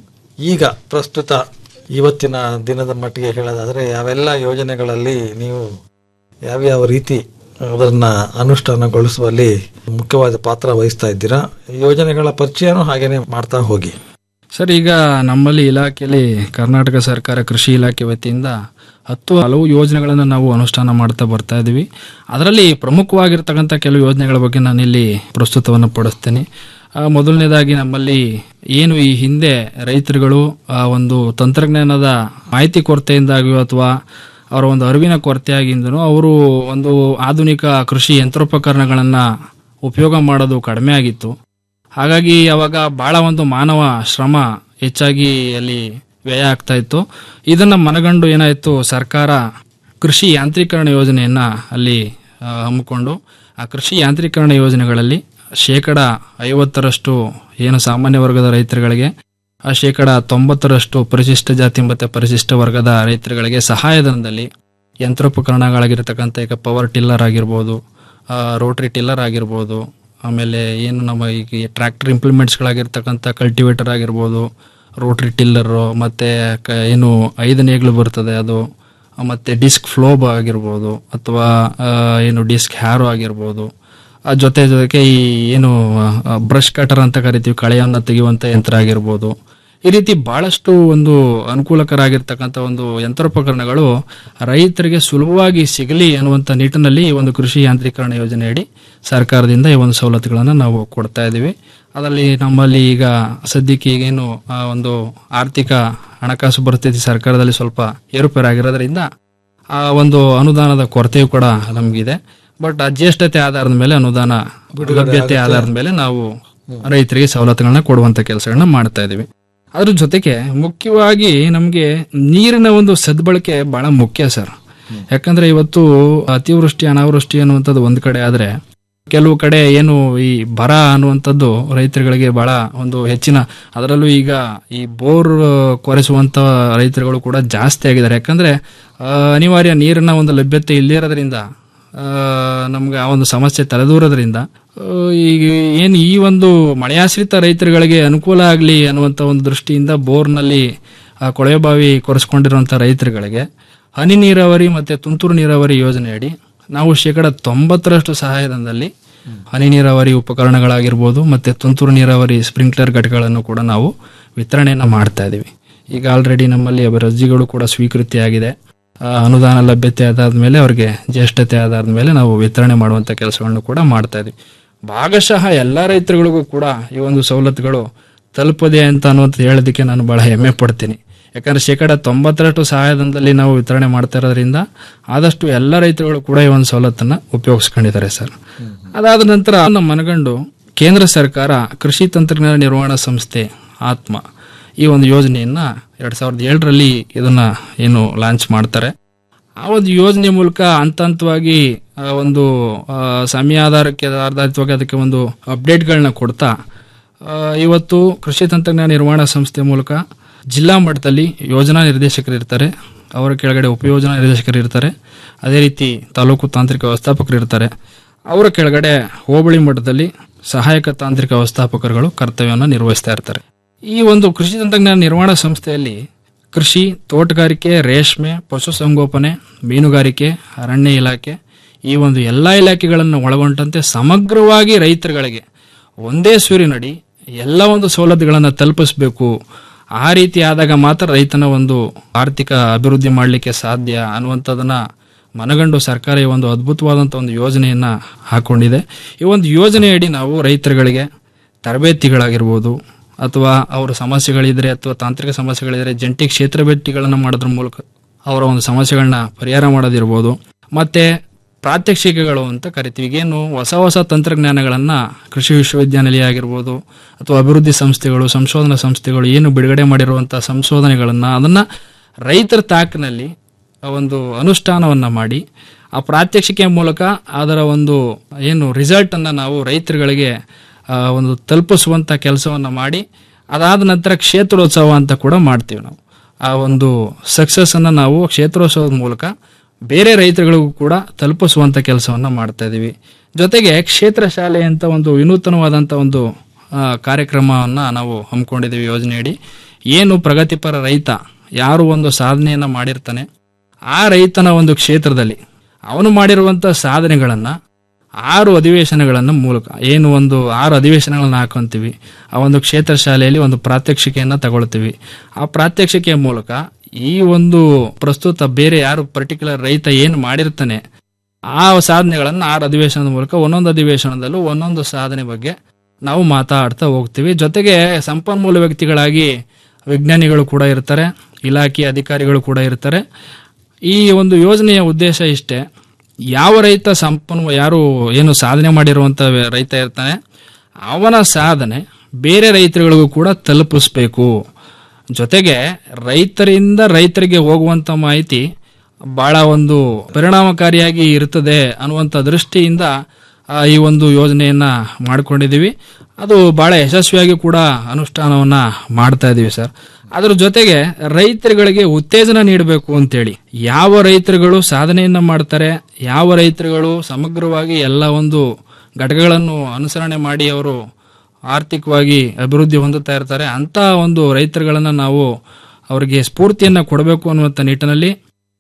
Speaker 8: ಈಗ ಪ್ರಸ್ತುತ ಇವತ್ತಿನ ದಿನದ ಮಟ್ಟಿಗೆ ಹೇಳೋದಾದ್ರೆ ಯಾವೆಲ್ಲ ಯೋಜನೆಗಳಲ್ಲಿ ನೀವು ಯಾವ್ಯಾವ ರೀತಿ ಅದನ್ನ ಅನುಷ್ಠಾನಗೊಳಿಸುವಲ್ಲಿ ಮುಖ್ಯವಾದ ಪಾತ್ರ ವಹಿಸ್ತಾ ಇದ್ದೀರಾ ಯೋಜನೆಗಳ ಪರಿಚಯನೂ ಹಾಗೇನೆ ಮಾಡ್ತಾ ಹೋಗಿ
Speaker 9: ಸರ್ ಈಗ ನಮ್ಮಲ್ಲಿ ಇಲಾಖೆಯಲ್ಲಿ ಕರ್ನಾಟಕ ಸರ್ಕಾರ ಕೃಷಿ ಇಲಾಖೆ ವತಿಯಿಂದ ಹತ್ತು ಹಲವು ಯೋಜನೆಗಳನ್ನು ನಾವು ಅನುಷ್ಠಾನ ಮಾಡ್ತಾ ಬರ್ತಾ ಇದ್ದೀವಿ ಅದರಲ್ಲಿ ಪ್ರಮುಖವಾಗಿರ್ತಕ್ಕಂಥ ಕೆಲವು ಯೋಜನೆಗಳ ಬಗ್ಗೆ ನಾನಿಲ್ಲಿ ಪ್ರಸ್ತುತವನ್ನು ಪಡಿಸ್ತೇನೆ ಆ, ಮೊದಲನೇದಾಗಿ ನಮ್ಮಲ್ಲಿ ಏನು ಈ ಹಿಂದೆ ರೈತರುಗಳು ಆ ಒಂದು ತಂತ್ರಜ್ಞಾನದ ಮಾಹಿತಿ ಕೊರತೆಯಿಂದಾಗಿಯೋ ಅಥವಾ ಅವರ ಒಂದು ಅರಿವಿನ ಕೊರತೆಯಾಗಿಂದನೂ ಅವರು ಒಂದು ಆಧುನಿಕ ಕೃಷಿ ಯಂತ್ರೋಪಕರಣಗಳನ್ನು ಉಪಯೋಗ ಮಾಡೋದು ಕಡಿಮೆ ಆಗಿತ್ತು ಹಾಗಾಗಿ ಅವಾಗ ಬಹಳ ಒಂದು ಮಾನವ ಶ್ರಮ ಹೆಚ್ಚಾಗಿ ಅಲ್ಲಿ ವ್ಯಯ ಆಗ್ತಾ ಇತ್ತು ಇದನ್ನ ಮನಗಂಡು ಏನಾಯಿತು ಸರ್ಕಾರ ಕೃಷಿ ಯಾಂತ್ರೀಕರಣ ಯೋಜನೆಯನ್ನ ಅಲ್ಲಿ ಆ, ಹಮ್ಮಿಕೊಂಡು ಆ ಕೃಷಿ ಯಾಂತ್ರೀಕರಣ ಯೋಜನೆಗಳಲ್ಲಿ ಶೇಕಡ ಐವತ್ತರಷ್ಟು ಏನು ಸಾಮಾನ್ಯ ವರ್ಗದ ರೈತರುಗಳಿಗೆ ಆ ಶೇಕಡ ತೊಂಬತ್ತರಷ್ಟು ಪರಿಶಿಷ್ಟ ಜಾತಿ ಮತ್ತು ಪರಿಶಿಷ್ಟ ವರ್ಗದ ರೈತರುಗಳಿಗೆ ಸಹಾಯಧನದಲ್ಲಿ ಯಂತ್ರೋಪಕರಣಗಳಾಗಿರ್ತಕ್ಕಂಥ ಈಗ ಪವರ್ ಟಿಲ್ಲರ್ ಆಗಿರ್ಬೋದು ರೋಟ್ರಿ ಟಿಲ್ಲರ್ ಆಗಿರ್ಬೋದು ಆಮೇಲೆ ಏನು ನಮ್ಮ ಈಗ ಟ್ರ್ಯಾಕ್ಟರ್ ಇಂಪ್ಲಿಮೆಂಟ್ಸ್ಗಳಾಗಿರ್ತಕ್ಕಂಥ ಕಲ್ಟಿವೇಟರ್ ಆಗಿರ್ಬೋದು ರೋಟ್ರಿ ಟಿಲ್ಲರು ಮತ್ತು ಕ ಏನು ಐದು ನೇಗ್ಲು ಬರ್ತದೆ ಅದು ಮತ್ತೆ ಡಿಸ್ಕ್ ಫ್ಲೋಬ್ ಆಗಿರ್ಬೋದು ಅಥವಾ ಆ, ಏನು ಡಿಸ್ಕ್ ಹ್ಯಾರೋ ಆಗಿರ್ಬೋದು ಆ ಜೊತೆ ಜೊತೆಗೆ ಈ ಏನು ಬ್ರಷ್ ಕಟರ್ ಅಂತ ಕರಿತೀವಿ ಕಳೆಯನ್ನು ತೆಗೆಯುವಂತ ಯಂತ್ರ ಆಗಿರ್ಬೋದು ಈ ರೀತಿ ಬಹಳಷ್ಟು ಒಂದು ಅನುಕೂಲಕರಾಗಿರ್ತಕ್ಕಂಥ ಒಂದು ಯಂತ್ರೋಪಕರಣಗಳು ರೈತರಿಗೆ ಸುಲಭವಾಗಿ ಸಿಗಲಿ ಅನ್ನುವಂಥ ನಿಟ್ಟಿನಲ್ಲಿ ಈ ಒಂದು ಕೃಷಿ ಯಾಂತ್ರೀಕರಣ ಯೋಜನೆಯಡಿ ಸರ್ಕಾರದಿಂದ ಈ ಒಂದು ಸವಲತ್ತುಗಳನ್ನು ನಾವು ಕೊಡ್ತಾ ಇದ್ದೀವಿ ಅದರಲ್ಲಿ ನಮ್ಮಲ್ಲಿ ಈಗ ಸದ್ಯಕ್ಕೆ ಈಗೇನು ಆ ಒಂದು ಆರ್ಥಿಕ ಹಣಕಾಸು ಪರಿಸ್ಥಿತಿ ಸರ್ಕಾರದಲ್ಲಿ ಸ್ವಲ್ಪ ಏರುಪೇರಾಗಿರೋದ್ರಿಂದ ಆ ಒಂದು ಅನುದಾನದ ಕೊರತೆಯೂ ಕೂಡ ನಮಗಿದೆ ಬಟ್ ಆ ಜ್ಯೇಷ್ಠತೆ ಆಧಾರದ ಮೇಲೆ ಅನುದಾನ ಲಭ್ಯತೆ ಆಧಾರದ ಮೇಲೆ ನಾವು ರೈತರಿಗೆ ಸವಲತ್ತುಗಳನ್ನ ಕೊಡುವಂತ ಕೆಲಸಗಳನ್ನ ಮಾಡ್ತಾ ಇದೀವಿ ಅದ್ರ ಜೊತೆಗೆ ಮುಖ್ಯವಾಗಿ ನಮಗೆ ನೀರಿನ ಒಂದು ಸದ್ಬಳಕೆ ಬಹಳ ಮುಖ್ಯ ಸರ್ ಯಾಕಂದ್ರೆ ಇವತ್ತು ಅತಿವೃಷ್ಟಿ ಅನಾವೃಷ್ಟಿ ಅನ್ನುವಂಥದ್ದು ಒಂದ್ ಕಡೆ ಆದ್ರೆ ಕೆಲವು ಕಡೆ ಏನು ಈ ಬರ ಅನ್ನುವಂಥದ್ದು ರೈತರುಗಳಿಗೆ ಬಹಳ ಒಂದು ಹೆಚ್ಚಿನ ಅದರಲ್ಲೂ ಈಗ ಈ ಬೋರ್ ಕೊರೆಸುವಂತ ರೈತರುಗಳು ಕೂಡ ಜಾಸ್ತಿ ಆಗಿದ್ದಾರೆ ಯಾಕಂದ್ರೆ ಆ, ಅನಿವಾರ್ಯ ನೀರಿನ ಒಂದು ಲಭ್ಯತೆ ಇಲ್ಲಿರೋದ್ರಿಂದ ಆ, ನಮ್ಗೆ ಆ ಒಂದು ಸಮಸ್ಯೆ ತಲೆದೂರೋದ್ರಿಂದ ಆ, ಈಗ ಏನು ಈ ಒಂದು ಮಳೆಯಾಶ್ರಿತ ರೈತರುಗಳಿಗೆ ಅನುಕೂಲ ಆಗಲಿ ಅನ್ನುವಂಥ ಒಂದು ದೃಷ್ಟಿಯಿಂದ ಬೋರ್ನಲ್ಲಿ ಆ, ಕೊಳವೆ ಬಾವಿ ಕೊರೆಸ್ಕೊಂಡಿರುವಂಥ ರೈತರುಗಳಿಗೆ ಹನಿ ನೀರಾವರಿ ಮತ್ತೆ ತುಂತುರು ನೀರಾವರಿ ಯೋಜನೆಯಡಿ ನಾವು ಶೇಕಡ ತೊಂಬತ್ತರಷ್ಟು ಸಹಾಯಧನದಲ್ಲಿ ಹನಿ ನೀರಾವರಿ ಉಪಕರಣಗಳಾಗಿರ್ಬೋದು ಮತ್ತೆ ತುಂತುರು ನೀರಾವರಿ ಸ್ಪ್ರಿಂಕ್ಲರ್ ಘಟಕಗಳನ್ನು ಕೂಡ ನಾವು ವಿತರಣೆಯನ್ನ ಮಾಡ್ತಾ ಇದ್ದೀವಿ ಈಗ ಆಲ್ರೆಡಿ ನಮ್ಮಲ್ಲಿ ಅಭಿವೃದ್ಧಿಗಳು ಕೂಡ ಸ್ವೀಕೃತಿಯಾಗಿದೆ ಆ, ಅನುದಾನ ಲಭ್ಯತೆ ಆದಾದ್ಮೇಲೆ ಅವ್ರಿಗೆ ಜ್ಯೇಷ್ಠತೆ ಆಧಾರದ ಮೇಲೆ ನಾವು ವಿತರಣೆ ಮಾಡುವಂತ ಕೆಲಸಗಳನ್ನು ಕೂಡ ಮಾಡ್ತಾ ಇದೀವಿ ಭಾಗಶಃ ಎಲ್ಲ ರೈತರುಗಳಿಗೂ ಕೂಡ ಈ ಒಂದು ಸವಲತ್ತುಗಳು ತಲುಪದೆ ಅಂತ ಅನ್ನೋದು ಹೇಳೋದಕ್ಕೆ ನಾನು ಬಹಳ ಹೆಮ್ಮೆ ಪಡ್ತೀನಿ ಯಾಕಂದ್ರೆ ಶೇಕಡ ತೊಂಬತ್ತರಷ್ಟು ಸಹಾಯಧನದಲ್ಲಿ ನಾವು ವಿತರಣೆ ಮಾಡ್ತಾ ಇರೋದ್ರಿಂದ ಆದಷ್ಟು ಎಲ್ಲ ರೈತರುಗಳು ಕೂಡ ಈ ಒಂದು ಸವಲತ್ತನ್ನ ಉಪಯೋಗಿಸ್ಕೊಂಡಿದ್ದಾರೆ ಸರ್ ಅದಾದ ನಂತರ ನಮ್ಮ ಮನಗಂಡು ಕೇಂದ್ರ ಸರ್ಕಾರ ಕೃಷಿ ತಂತ್ರಜ್ಞಾನ ನಿರ್ವಹಣಾ ಸಂಸ್ಥೆ ಆತ್ಮ ಈ ಒಂದು ಯೋಜನೆಯನ್ನ ಎರಡ್ ಸಾವಿರದ ಏಳರಲ್ಲಿ ಇದನ್ನ ಏನು ಲಾಂಚ್ ಮಾಡ್ತಾರೆ ಆ ಒಂದು ಯೋಜನೆ ಮೂಲಕ ಹಂತ ಹಂತವಾಗಿ ಆ, ಒಂದು ಆ, ಸಮಯ ಆಧಾರಕ್ಕೆ ಆಧಾರಿತವಾಗಿ ಅದಕ್ಕೆ ಒಂದು ಅಪ್ಡೇಟ್ಗಳನ್ನ ಕೊಡ್ತಾ ಆ, ಇವತ್ತು ಕೃಷಿ ತಂತ್ರಜ್ಞಾನ ನಿರ್ವಹಣಾ ಸಂಸ್ಥೆ ಮೂಲಕ ಜಿಲ್ಲಾ ಮಟ್ಟದಲ್ಲಿ ಯೋಜನಾ ನಿರ್ದೇಶಕರು ಇರ್ತಾರೆ ಅವರ ಕೆಳಗಡೆ ಉಪಯೋಜನಾ ನಿರ್ದೇಶಕರು ಇರ್ತಾರೆ ಅದೇ ರೀತಿ ತಾಲೂಕು ತಾಂತ್ರಿಕ ವ್ಯವಸ್ಥಾಪಕರು ಇರ್ತಾರೆ ಅವರ ಕೆಳಗಡೆ ಹೋಬಳಿ ಮಟ್ಟದಲ್ಲಿ ಸಹಾಯಕ ತಾಂತ್ರಿಕ ವ್ಯವಸ್ಥಾಪಕರುಗಳು ಕರ್ತವ್ಯವನ್ನು ನಿರ್ವಹಿಸ್ತಾ ಇರ್ತಾರೆ ಈ ಒಂದು ಕೃಷಿ ತಂತ್ರಜ್ಞಾನ ನಿರ್ವಹಣಾ ಸಂಸ್ಥೆಯಲ್ಲಿ ಕೃಷಿ ತೋಟಗಾರಿಕೆ ರೇಷ್ಮೆ ಪಶುಸಂಗೋಪನೆ ಮೀನುಗಾರಿಕೆ ಅರಣ್ಯ ಇಲಾಖೆ ಈ ಒಂದು ಎಲ್ಲ ಇಲಾಖೆಗಳನ್ನು ಒಳಗೊಂಡಂತೆ ಸಮಗ್ರವಾಗಿ ರೈತರುಗಳಿಗೆ ಒಂದೇ ಸೂರಿನಡಿ ಎಲ್ಲ ಒಂದು ಸವಲತ್ತುಗಳನ್ನು ತಲುಪಿಸಬೇಕು ಆ ರೀತಿ ಆದಾಗ ಮಾತ್ರ ರೈತನ ಒಂದು ಆರ್ಥಿಕ ಅಭಿವೃದ್ಧಿ ಮಾಡಲಿಕ್ಕೆ ಸಾಧ್ಯ ಅನ್ನುವಂಥದ್ದನ್ನ ಮನಗಂಡು ಸರ್ಕಾರ ಈ ಒಂದು ಅದ್ಭುತವಾದಂಥ ಒಂದು ಯೋಜನೆಯನ್ನ ಹಾಕೊಂಡಿದೆ ಈ ಒಂದು ಯೋಜನೆಯಡಿ ನಾವು ರೈತರುಗಳಿಗೆ ತರಬೇತಿಗಳಾಗಿರ್ಬೋದು ಅಥವಾ ಅವರ ಸಮಸ್ಯೆಗಳಿದ್ರೆ ಅಥವಾ ತಾಂತ್ರಿಕ ಸಮಸ್ಯೆಗಳಿದ್ರೆ ಜಂಟಿ ಕ್ಷೇತ್ರ ಭೇಟಿಗಳನ್ನು ಮಾಡೋದ್ರ ಮೂಲಕ ಅವರ ಒಂದು ಸಮಸ್ಯೆಗಳನ್ನ ಪರಿಹಾರ ಮಾಡೋದಿರ್ಬೋದು ಮತ್ತೆ ಪ್ರಾತ್ಯಕ್ಷಿಕೆಗಳು ಅಂತ ಕರಿತೀವಿ ಈಗೇನು ಹೊಸ ಹೊಸ ತಂತ್ರಜ್ಞಾನಗಳನ್ನ ಕೃಷಿ ವಿಶ್ವವಿದ್ಯಾನಿಲಯ ಆಗಿರ್ಬೋದು ಅಥವಾ ಅಭಿವೃದ್ಧಿ ಸಂಸ್ಥೆಗಳು ಸಂಶೋಧನಾ ಸಂಸ್ಥೆಗಳು ಏನು ಬಿಡುಗಡೆ ಮಾಡಿರುವಂತಹ ಸಂಶೋಧನೆಗಳನ್ನ ಅದನ್ನ ರೈತರ ತಾಕಿನಲ್ಲಿ ಒಂದು ಅನುಷ್ಠಾನವನ್ನ ಮಾಡಿ ಆ ಪ್ರಾತ್ಯಕ್ಷಿಕೆ ಮೂಲಕ ಅದರ ಒಂದು ಏನು ರಿಸಲ್ಟ್ ಅನ್ನ ನಾವು ರೈತರುಗಳಿಗೆ ಆ, ಒಂದು ತಲುಪಿಸುವಂತ ಕೆಲಸವನ್ನ ಮಾಡಿ ಅದಾದ ನಂತರ ಕ್ಷೇತ್ರೋತ್ಸವ ಅಂತ ಕೂಡ ಮಾಡ್ತೀವಿ ನಾವು ಆ ಒಂದು ಸಕ್ಸಸ್ ಅನ್ನ ನಾವು ಕ್ಷೇತ್ರೋತ್ಸವದ ಮೂಲಕ ಬೇರೆ ರೈತರುಗಳಿಗೂ ಕೂಡ ತಲುಪಿಸುವಂತ ಕೆಲಸವನ್ನ ಮಾಡ್ತಾ ಇದೀವಿ ಜೊತೆಗೆ ಕ್ಷೇತ್ರ ಶಾಲೆ ಅಂತ ಒಂದು ವಿನೂತನವಾದಂತ ಒಂದು ಆ, ಕಾರ್ಯಕ್ರಮವನ್ನ ನಾವು ಹಮ್ಮಿಕೊಂಡಿದ್ದೀವಿ ಯೋಜನೆಯಡಿ ಏನು ಪ್ರಗತಿಪರ ರೈತ ಯಾರು ಒಂದು ಸಾಧನೆಯನ್ನ ಮಾಡಿರ್ತಾನೆ ಆ ರೈತನ ಒಂದು ಕ್ಷೇತ್ರದಲ್ಲಿ ಅವನು ಮಾಡಿರುವಂತ ಸಾಧನೆಗಳನ್ನ ಆರು ಅಧಿವೇಶನಗಳನ್ನ ಮೂಲಕ ಏನು ಒಂದು ಆರು ಅಧಿವೇಶನಗಳನ್ನ ಹಾಕೊಂತೀವಿ ಆ ಒಂದು ಕ್ಷೇತ್ರ ಶಾಲೆಯಲ್ಲಿ ಒಂದು ಪ್ರಾತ್ಯಕ್ಷಿಕೆಯನ್ನ ತಗೊಳ್ತೀವಿ ಆ ಪ್ರಾತ್ಯಕ್ಷಿಕೆಯ ಮೂಲಕ ಈ ಒಂದು ಪ್ರಸ್ತುತ ಬೇರೆ ಯಾರು ಪರ್ಟಿಕ್ಯುಲರ್ ರೈತ ಏನು ಮಾಡಿರ್ತಾನೆ ಆ ಸಾಧನೆಗಳನ್ನ ಆರು ಅಧಿವೇಶನದ ಮೂಲಕ ಒಂದೊಂದು ಅಧಿವೇಶನದಲ್ಲೂ ಒಂದೊಂದು ಸಾಧನೆ ಬಗ್ಗೆ ನಾವು ಮಾತಾಡ್ತಾ ಹೋಗ್ತೀವಿ ಜೊತೆಗೆ ಸಂಪನ್ಮೂಲ ವ್ಯಕ್ತಿಗಳಾಗಿ ವಿಜ್ಞಾನಿಗಳು ಕೂಡ ಇರ್ತಾರೆ ಇಲಾಖೆ ಅಧಿಕಾರಿಗಳು ಕೂಡ ಇರ್ತಾರೆ ಈ ಒಂದು ಯೋಜನೆಯ ಉದ್ದೇಶ ಇಷ್ಟೇ ಯಾವ ರೈತ ಸಂಪನ್ಮೂಲ ಯಾರು ಏನು ಸಾಧನೆ ಮಾಡಿರುವಂತ ರೈತ ಇರ್ತಾನೆ ಅವನ ಸಾಧನೆ ಬೇರೆ ರೈತರುಗಳಿಗೂ ಕೂಡ ತಲುಪಿಸ್ಬೇಕು ಜೊತೆಗೆ ರೈತರಿಂದ ರೈತರಿಗೆ ಹೋಗುವಂತ ಮಾಹಿತಿ ಬಹಳ ಒಂದು ಪರಿಣಾಮಕಾರಿಯಾಗಿ ಇರ್ತದೆ ಅನ್ನುವಂಥ ದೃಷ್ಟಿಯಿಂದ ಆ, ಈ ಒಂದು ಯೋಜನೆಯನ್ನ ಮಾಡ್ಕೊಂಡಿದೀವಿ ಅದು ಬಹಳ ಯಶಸ್ವಿಯಾಗಿ ಕೂಡ ಅನುಷ್ಠಾನವನ್ನ ಮಾಡ್ತಾ ಇದೀವಿ ಸರ್ ಅದ್ರ ಜೊತೆಗೆ ರೈತರುಗಳಿಗೆ ಉತ್ತೇಜನ ನೀಡಬೇಕು ಅಂತೇಳಿ ಯಾವ ರೈತರುಗಳು ಸಾಧನೆಯನ್ನ ಮಾಡ್ತಾರೆ ಯಾವ ರೈತರುಗಳು ಸಮಗ್ರವಾಗಿ ಎಲ್ಲ ಒಂದು ಘಟಕಗಳನ್ನು ಅನುಸರಣೆ ಮಾಡಿ ಅವರು ಆರ್ಥಿಕವಾಗಿ ಅಭಿವೃದ್ಧಿ ಹೊಂದುತ್ತಾ ಇರ್ತಾರೆ ಅಂತ ಒಂದು ರೈತರುಗಳನ್ನ ನಾವು ಅವರಿಗೆ ಸ್ಫೂರ್ತಿಯನ್ನ ಕೊಡಬೇಕು ಅನ್ನುವಂಥ ನಿಟ್ಟಿನಲ್ಲಿ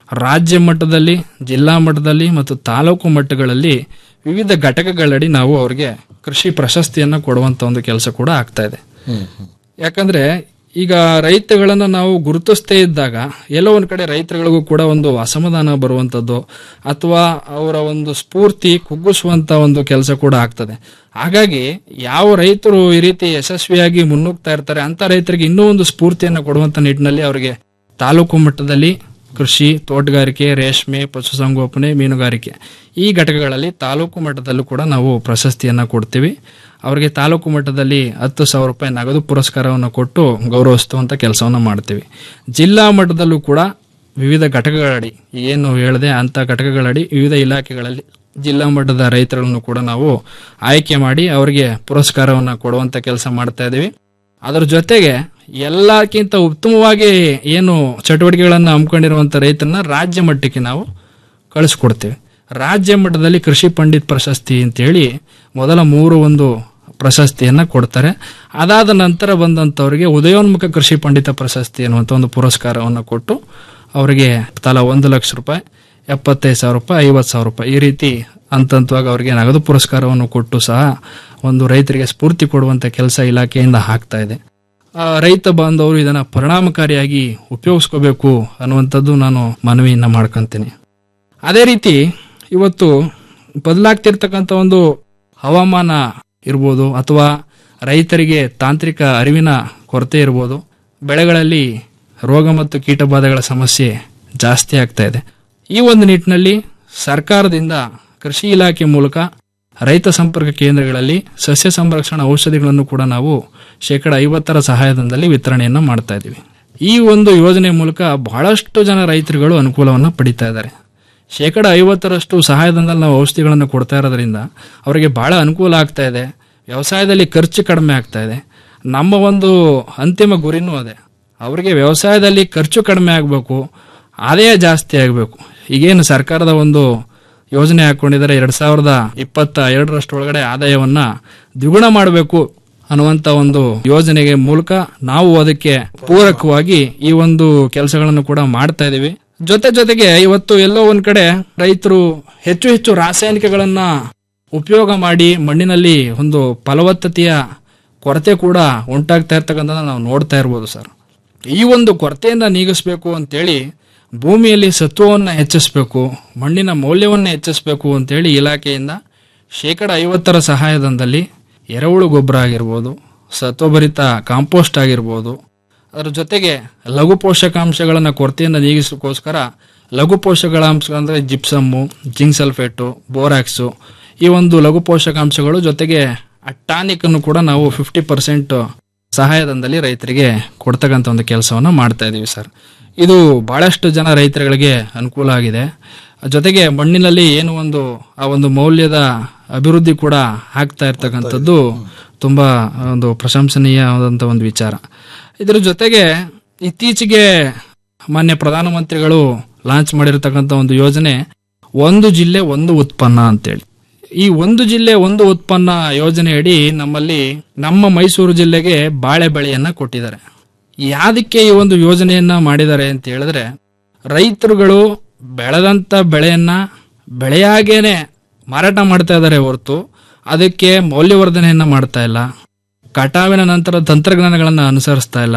Speaker 9: ರಾಜ್ಯ ಮಟ್ಟದಲ್ಲಿ ಜಿಲ್ಲಾ ಮಟ್ಟದಲ್ಲಿ ಮತ್ತು ತಾಲೂಕು ಮಟ್ಟಗಳಲ್ಲಿ ವಿವಿಧ ಘಟಕಗಳಡಿ ನಾವು ಅವರಿಗೆ ಕೃಷಿ ಪ್ರಶಸ್ತಿಯನ್ನು ಕೊಡುವಂತ ಒಂದು ಕೆಲಸ ಕೂಡ ಆಗ್ತಾ ಇದೆ ಯಾಕಂದ್ರೆ ಈಗ ರೈತಗಳನ್ನ ನಾವು ಗುರುತಿಸ್ತೇ ಇದ್ದಾಗ ಎಲ್ಲೋ ಒಂದ್ ಕಡೆ ರೈತರುಗಳಿಗೂ ಕೂಡ ಒಂದು ಅಸಮಾಧಾನ ಬರುವಂತದ್ದು ಅಥವಾ ಅವರ ಒಂದು ಸ್ಫೂರ್ತಿ ಕುಗ್ಗಿಸುವಂತ ಒಂದು ಕೆಲಸ ಕೂಡ ಆಗ್ತದೆ ಹಾಗಾಗಿ ಯಾವ ರೈತರು ಈ ರೀತಿ ಯಶಸ್ವಿಯಾಗಿ ಮುನ್ನುಗ್ತಾ ಇರ್ತಾರೆ ಅಂತ ರೈತರಿಗೆ ಇನ್ನೂ ಒಂದು ಸ್ಫೂರ್ತಿಯನ್ನು ಕೊಡುವಂತ ನಿಟ್ಟಿನಲ್ಲಿ ಅವರಿಗೆ ತಾಲೂಕು ಮಟ್ಟದಲ್ಲಿ ಕೃಷಿ ತೋಟಗಾರಿಕೆ ರೇಷ್ಮೆ ಪಶುಸಂಗೋಪನೆ ಮೀನುಗಾರಿಕೆ ಈ ಘಟಕಗಳಲ್ಲಿ ತಾಲೂಕು ಮಟ್ಟದಲ್ಲೂ ಕೂಡ ನಾವು ಪ್ರಶಸ್ತಿಯನ್ನ ಕೊಡ್ತೀವಿ ಅವರಿಗೆ ತಾಲೂಕು ಮಟ್ಟದಲ್ಲಿ ಹತ್ತು ಸಾವಿರ ರೂಪಾಯಿ ನಗದು ಪುರಸ್ಕಾರವನ್ನು ಕೊಟ್ಟು ಗೌರವಿಸುವಂತ ಕೆಲಸವನ್ನು ಮಾಡ್ತೀವಿ ಜಿಲ್ಲಾ ಮಟ್ಟದಲ್ಲೂ ಕೂಡ ವಿವಿಧ ಘಟಕಗಳಡಿ ಏನು ಹೇಳಿದೆ ಅಂತ ಘಟಕಗಳಡಿ ವಿವಿಧ ಇಲಾಖೆಗಳಲ್ಲಿ ಜಿಲ್ಲಾ ಮಟ್ಟದ ರೈತರನ್ನು ಕೂಡ ನಾವು ಆಯ್ಕೆ ಮಾಡಿ ಅವರಿಗೆ ಪುರಸ್ಕಾರವನ್ನು ಕೊಡುವಂತ ಕೆಲಸ ಮಾಡ್ತಾ ಇದ್ದೀವಿ ಅದರ ಜೊತೆಗೆ ಎಲ್ಲಕ್ಕಿಂತ ಉತ್ತಮವಾಗಿ ಏನು ಚಟುವಟಿಕೆಗಳನ್ನು ಹಮ್ಮಿಕೊಂಡಿರುವಂತ ರೈತರನ್ನ ರಾಜ್ಯ ಮಟ್ಟಕ್ಕೆ ನಾವು ಕಳಿಸ್ಕೊಡ್ತೇವೆ ರಾಜ್ಯ ಮಟ್ಟದಲ್ಲಿ ಕೃಷಿ ಪಂಡಿತ್ ಪ್ರಶಸ್ತಿ ಅಂತೇಳಿ ಮೊದಲ ಮೂರು ಒಂದು ಪ್ರಶಸ್ತಿಯನ್ನ ಕೊಡ್ತಾರೆ ಅದಾದ ನಂತರ ಬಂದಂತವರಿಗೆ ಉದಯೋನ್ಮುಖ ಕೃಷಿ ಪಂಡಿತ ಪ್ರಶಸ್ತಿ ಅನ್ನುವಂಥ ಒಂದು ಪುರಸ್ಕಾರವನ್ನು ಕೊಟ್ಟು ಅವರಿಗೆ ತಲಾ ಒಂದು ಲಕ್ಷ ರೂಪಾಯಿ ಎಪ್ಪತ್ತೈದು ಸಾವಿರ ರೂಪಾಯಿ ಐವತ್ತು ಸಾವಿರ ರೂಪಾಯಿ ಈ ರೀತಿ ಹಂತ ಹಂತವಾಗಿ ಅವರಿಗೆ ನಗದು ಪುರಸ್ಕಾರವನ್ನು ಕೊಟ್ಟು ಸಹ ಒಂದು ರೈತರಿಗೆ ಸ್ಫೂರ್ತಿ ಕೊಡುವಂತ ಕೆಲಸ ಇಲಾಖೆಯಿಂದ ಆಗ್ತಾ ಇದೆ ಆ, ರೈತ ಬಾಂಧವರು ಇದನ್ನ ಪರಿಣಾಮಕಾರಿಯಾಗಿ ಉಪಯೋಗಿಸ್ಕೋಬೇಕು ಅನ್ನುವಂಥದ್ದು ನಾನು ಮನವಿಯನ್ನ ಮಾಡ್ಕೊಂತೀನಿ ಅದೇ ರೀತಿ ಇವತ್ತು ಬದಲಾಗ್ತಿರ್ತಕ್ಕಂಥ ಒಂದು ಹವಾಮಾನ ಇರ್ಬೋದು ಅಥವಾ ರೈತರಿಗೆ ತಾಂತ್ರಿಕ ಅರಿವಿನ ಕೊರತೆ ಇರ್ಬೋದು ಬೆಳೆಗಳಲ್ಲಿ ರೋಗ ಮತ್ತು ಕೀಟಬಾಧೆಗಳ ಸಮಸ್ಯೆ ಜಾಸ್ತಿ ಆಗ್ತಾ ಇದೆ ಈ ಒಂದು ನಿಟ್ಟಿನಲ್ಲಿ ಸರ್ಕಾರದಿಂದ ಕೃಷಿ ಇಲಾಖೆ ಮೂಲಕ ರೈತ ಸಂಪರ್ಕ ಕೇಂದ್ರಗಳಲ್ಲಿ ಸಸ್ಯ ಸಂರಕ್ಷಣಾ ಔಷಧಿಗಳನ್ನು ಕೂಡ ನಾವು ಶೇಕಡ ಐವತ್ತರ ಸಹಾಯಧನದಲ್ಲಿ ವಿತರಣೆಯನ್ನು ಮಾಡ್ತಾ ಇದ್ದೀವಿ ಈ ಒಂದು ಯೋಜನೆ ಮೂಲಕ ಬಹಳಷ್ಟು ಜನ ರೈತರುಗಳು ಅನುಕೂಲವನ್ನು ಪಡಿತಾ ಇದ್ದಾರೆ ಶೇಕಡ ಐವತ್ತರಷ್ಟು ಸಹಾಯಧನದಲ್ಲಿ ನಾವು ಔಷಧಿಗಳನ್ನು ಕೊಡ್ತಾ ಇರೋದ್ರಿಂದ ಅವರಿಗೆ ಬಹಳ ಅನುಕೂಲ ಆಗ್ತಾ ಇದೆ ವ್ಯವಸಾಯದಲ್ಲಿ ಖರ್ಚು ಕಡಿಮೆ ಆಗ್ತಾ ಇದೆ ನಮ್ಮ ಒಂದು ಅಂತಿಮ ಗುರಿನೂ ಅದೇ ಅವರಿಗೆ ವ್ಯವಸಾಯದಲ್ಲಿ ಖರ್ಚು ಕಡಿಮೆ ಆಗಬೇಕು ಆದಾಯ ಜಾಸ್ತಿ ಆಗಬೇಕು ಈಗೇನು ಸರ್ಕಾರದ ಒಂದು ಯೋಜನೆ ಹಾಕೊಂಡಿದ್ದಾರೆ ಎರಡ್ ಸಾವಿರದ ಇಪ್ಪತ್ತ ಎರಡರಷ್ಟೊಳಗಡೆ ಆದಾಯವನ್ನ ದ್ವಿಗುಣ ಮಾಡಬೇಕು ಅನ್ನುವಂತ ಒಂದು ಯೋಜನೆಗೆ ಮೂಲಕ ನಾವು ಅದಕ್ಕೆ ಪೂರಕವಾಗಿ ಈ ಒಂದು ಕೆಲಸಗಳನ್ನು ಕೂಡ ಮಾಡ್ತಾ ಇದೀವಿ ಜೊತೆ ಜೊತೆಗೆ ಇವತ್ತು ಎಲ್ಲೋ ಒಂದ್ ಕಡೆ ರೈತರು ಹೆಚ್ಚು ಹೆಚ್ಚು ರಾಸಾಯನಿಕಗಳನ್ನ ಉಪಯೋಗ ಮಾಡಿ ಮಣ್ಣಿನಲ್ಲಿ ಒಂದು ಫಲವತ್ತತೆಯ ಕೊರತೆ ಕೂಡ ಉಂಟಾಗ್ತಾ ಇರ್ತಕ್ಕಂಥ ನಾವು ನೋಡ್ತಾ ಇರ್ಬೋದು ಸರ್ ಈ ಒಂದು ಕೊರತೆಯಿಂದ ನೀಗಿಸ್ಬೇಕು ಅಂತೇಳಿ ಭೂಮಿಯಲ್ಲಿ ಸತ್ವವನ್ನು ಹೆಚ್ಚಿಸಬೇಕು ಮಣ್ಣಿನ ಮೌಲ್ಯವನ್ನು ಹೆಚ್ಚಿಸಬೇಕು ಅಂತೇಳಿ ಇಲಾಖೆಯಿಂದ ಶೇಕಡ ಐವತ್ತರ ಸಹಾಯಧನದಲ್ಲಿ ಎರೆಹುಳು ಗೊಬ್ಬರ ಆಗಿರ್ಬೋದು ಸತ್ವಭರಿತ ಕಾಂಪೋಸ್ಟ್ ಆಗಿರ್ಬೋದು ಅದರ ಜೊತೆಗೆ ಲಘು ಪೋಷಕಾಂಶಗಳನ್ನು ಕೊರತೆಯನ್ನು ನೀಗಿಸೋಕ್ಕೋಸ್ಕರ ಲಘು ಪೋಷಕಾಂಶ ಅಂದರೆ ಜಿಪ್ಸಮ್ಮು ಜಿಂಕ್ ಸಲ್ಫೇಟು ಬೋರಾಕ್ಸು ಈ ಒಂದು ಲಘು ಪೋಷಕಾಂಶಗಳು ಜೊತೆಗೆ ಟಾನಿಕ್ ಅನ್ನು ಕೂಡ ನಾವು ಫಿಫ್ಟಿ ಪರ್ಸೆಂಟ್ ಸಹಾಯಧನದಲ್ಲಿ ರೈತರಿಗೆ ಕೊಡ್ತಕ್ಕಂಥ ಒಂದು ಕೆಲಸವನ್ನು ಮಾಡ್ತಾ ಇದೀವಿ ಸರ್ ಇದು ಬಹಳಷ್ಟು ಜನ ರೈತರುಗಳಿಗೆ ಅನುಕೂಲ ಆಗಿದೆ ಜೊತೆಗೆ ಮಣ್ಣಿನಲ್ಲಿ ಏನು ಒಂದು ಆ ಒಂದು ಮೌಲ್ಯದ ಅಭಿವೃದ್ಧಿ ಕೂಡ ಆಗ್ತಾ ಇರ್ತಕ್ಕಂಥದ್ದು ತುಂಬಾ ಒಂದು ಪ್ರಶಂಸನೀಯವಾದಂಥ ಒಂದು ವಿಚಾರ ಇದರ ಜೊತೆಗೆ ಇತ್ತೀಚೆಗೆ ಮಾನ್ಯ ಪ್ರಧಾನಮಂತ್ರಿಗಳು ಲಾಂಚ್ ಮಾಡಿರ್ತಕ್ಕಂಥ ಒಂದು ಯೋಜನೆ ಒಂದು ಜಿಲ್ಲೆ ಒಂದು ಉತ್ಪನ್ನ ಅಂತೇಳಿ ಈ ಒಂದು ಜಿಲ್ಲೆ ಒಂದು ಉತ್ಪನ್ನ ಯೋಜನೆಯಡಿ ನಮ್ಮಲ್ಲಿ ನಮ್ಮ ಮೈಸೂರು ಜಿಲ್ಲೆಗೆ ಬಾಳೆ ಬೆಳೆಯನ್ನ ಕೊಟ್ಟಿದ್ದಾರೆ ಯಾದಕ್ಕೆ ಈ ಒಂದು ಯೋಜನೆಯನ್ನ ಮಾಡಿದ್ದಾರೆ ಅಂತ ಹೇಳಿದ್ರೆ ರೈತರುಗಳು ಬೆಳೆದಂತ ಬೆಳೆಯನ್ನ ಬೆಳೆಯಾಗೇನೆ ಮಾರಾಟ ಮಾಡ್ತಾ ಇದ್ದಾರೆ ಹೊರತು ಅದಕ್ಕೆ ಮೌಲ್ಯವರ್ಧನೆಯನ್ನ ಮಾಡ್ತಾ ಇಲ್ಲ ಕಟಾವಿನ ನಂತರ ತಂತ್ರಜ್ಞಾನಗಳನ್ನ ಅನುಸರಿಸ್ತಾ ಇಲ್ಲ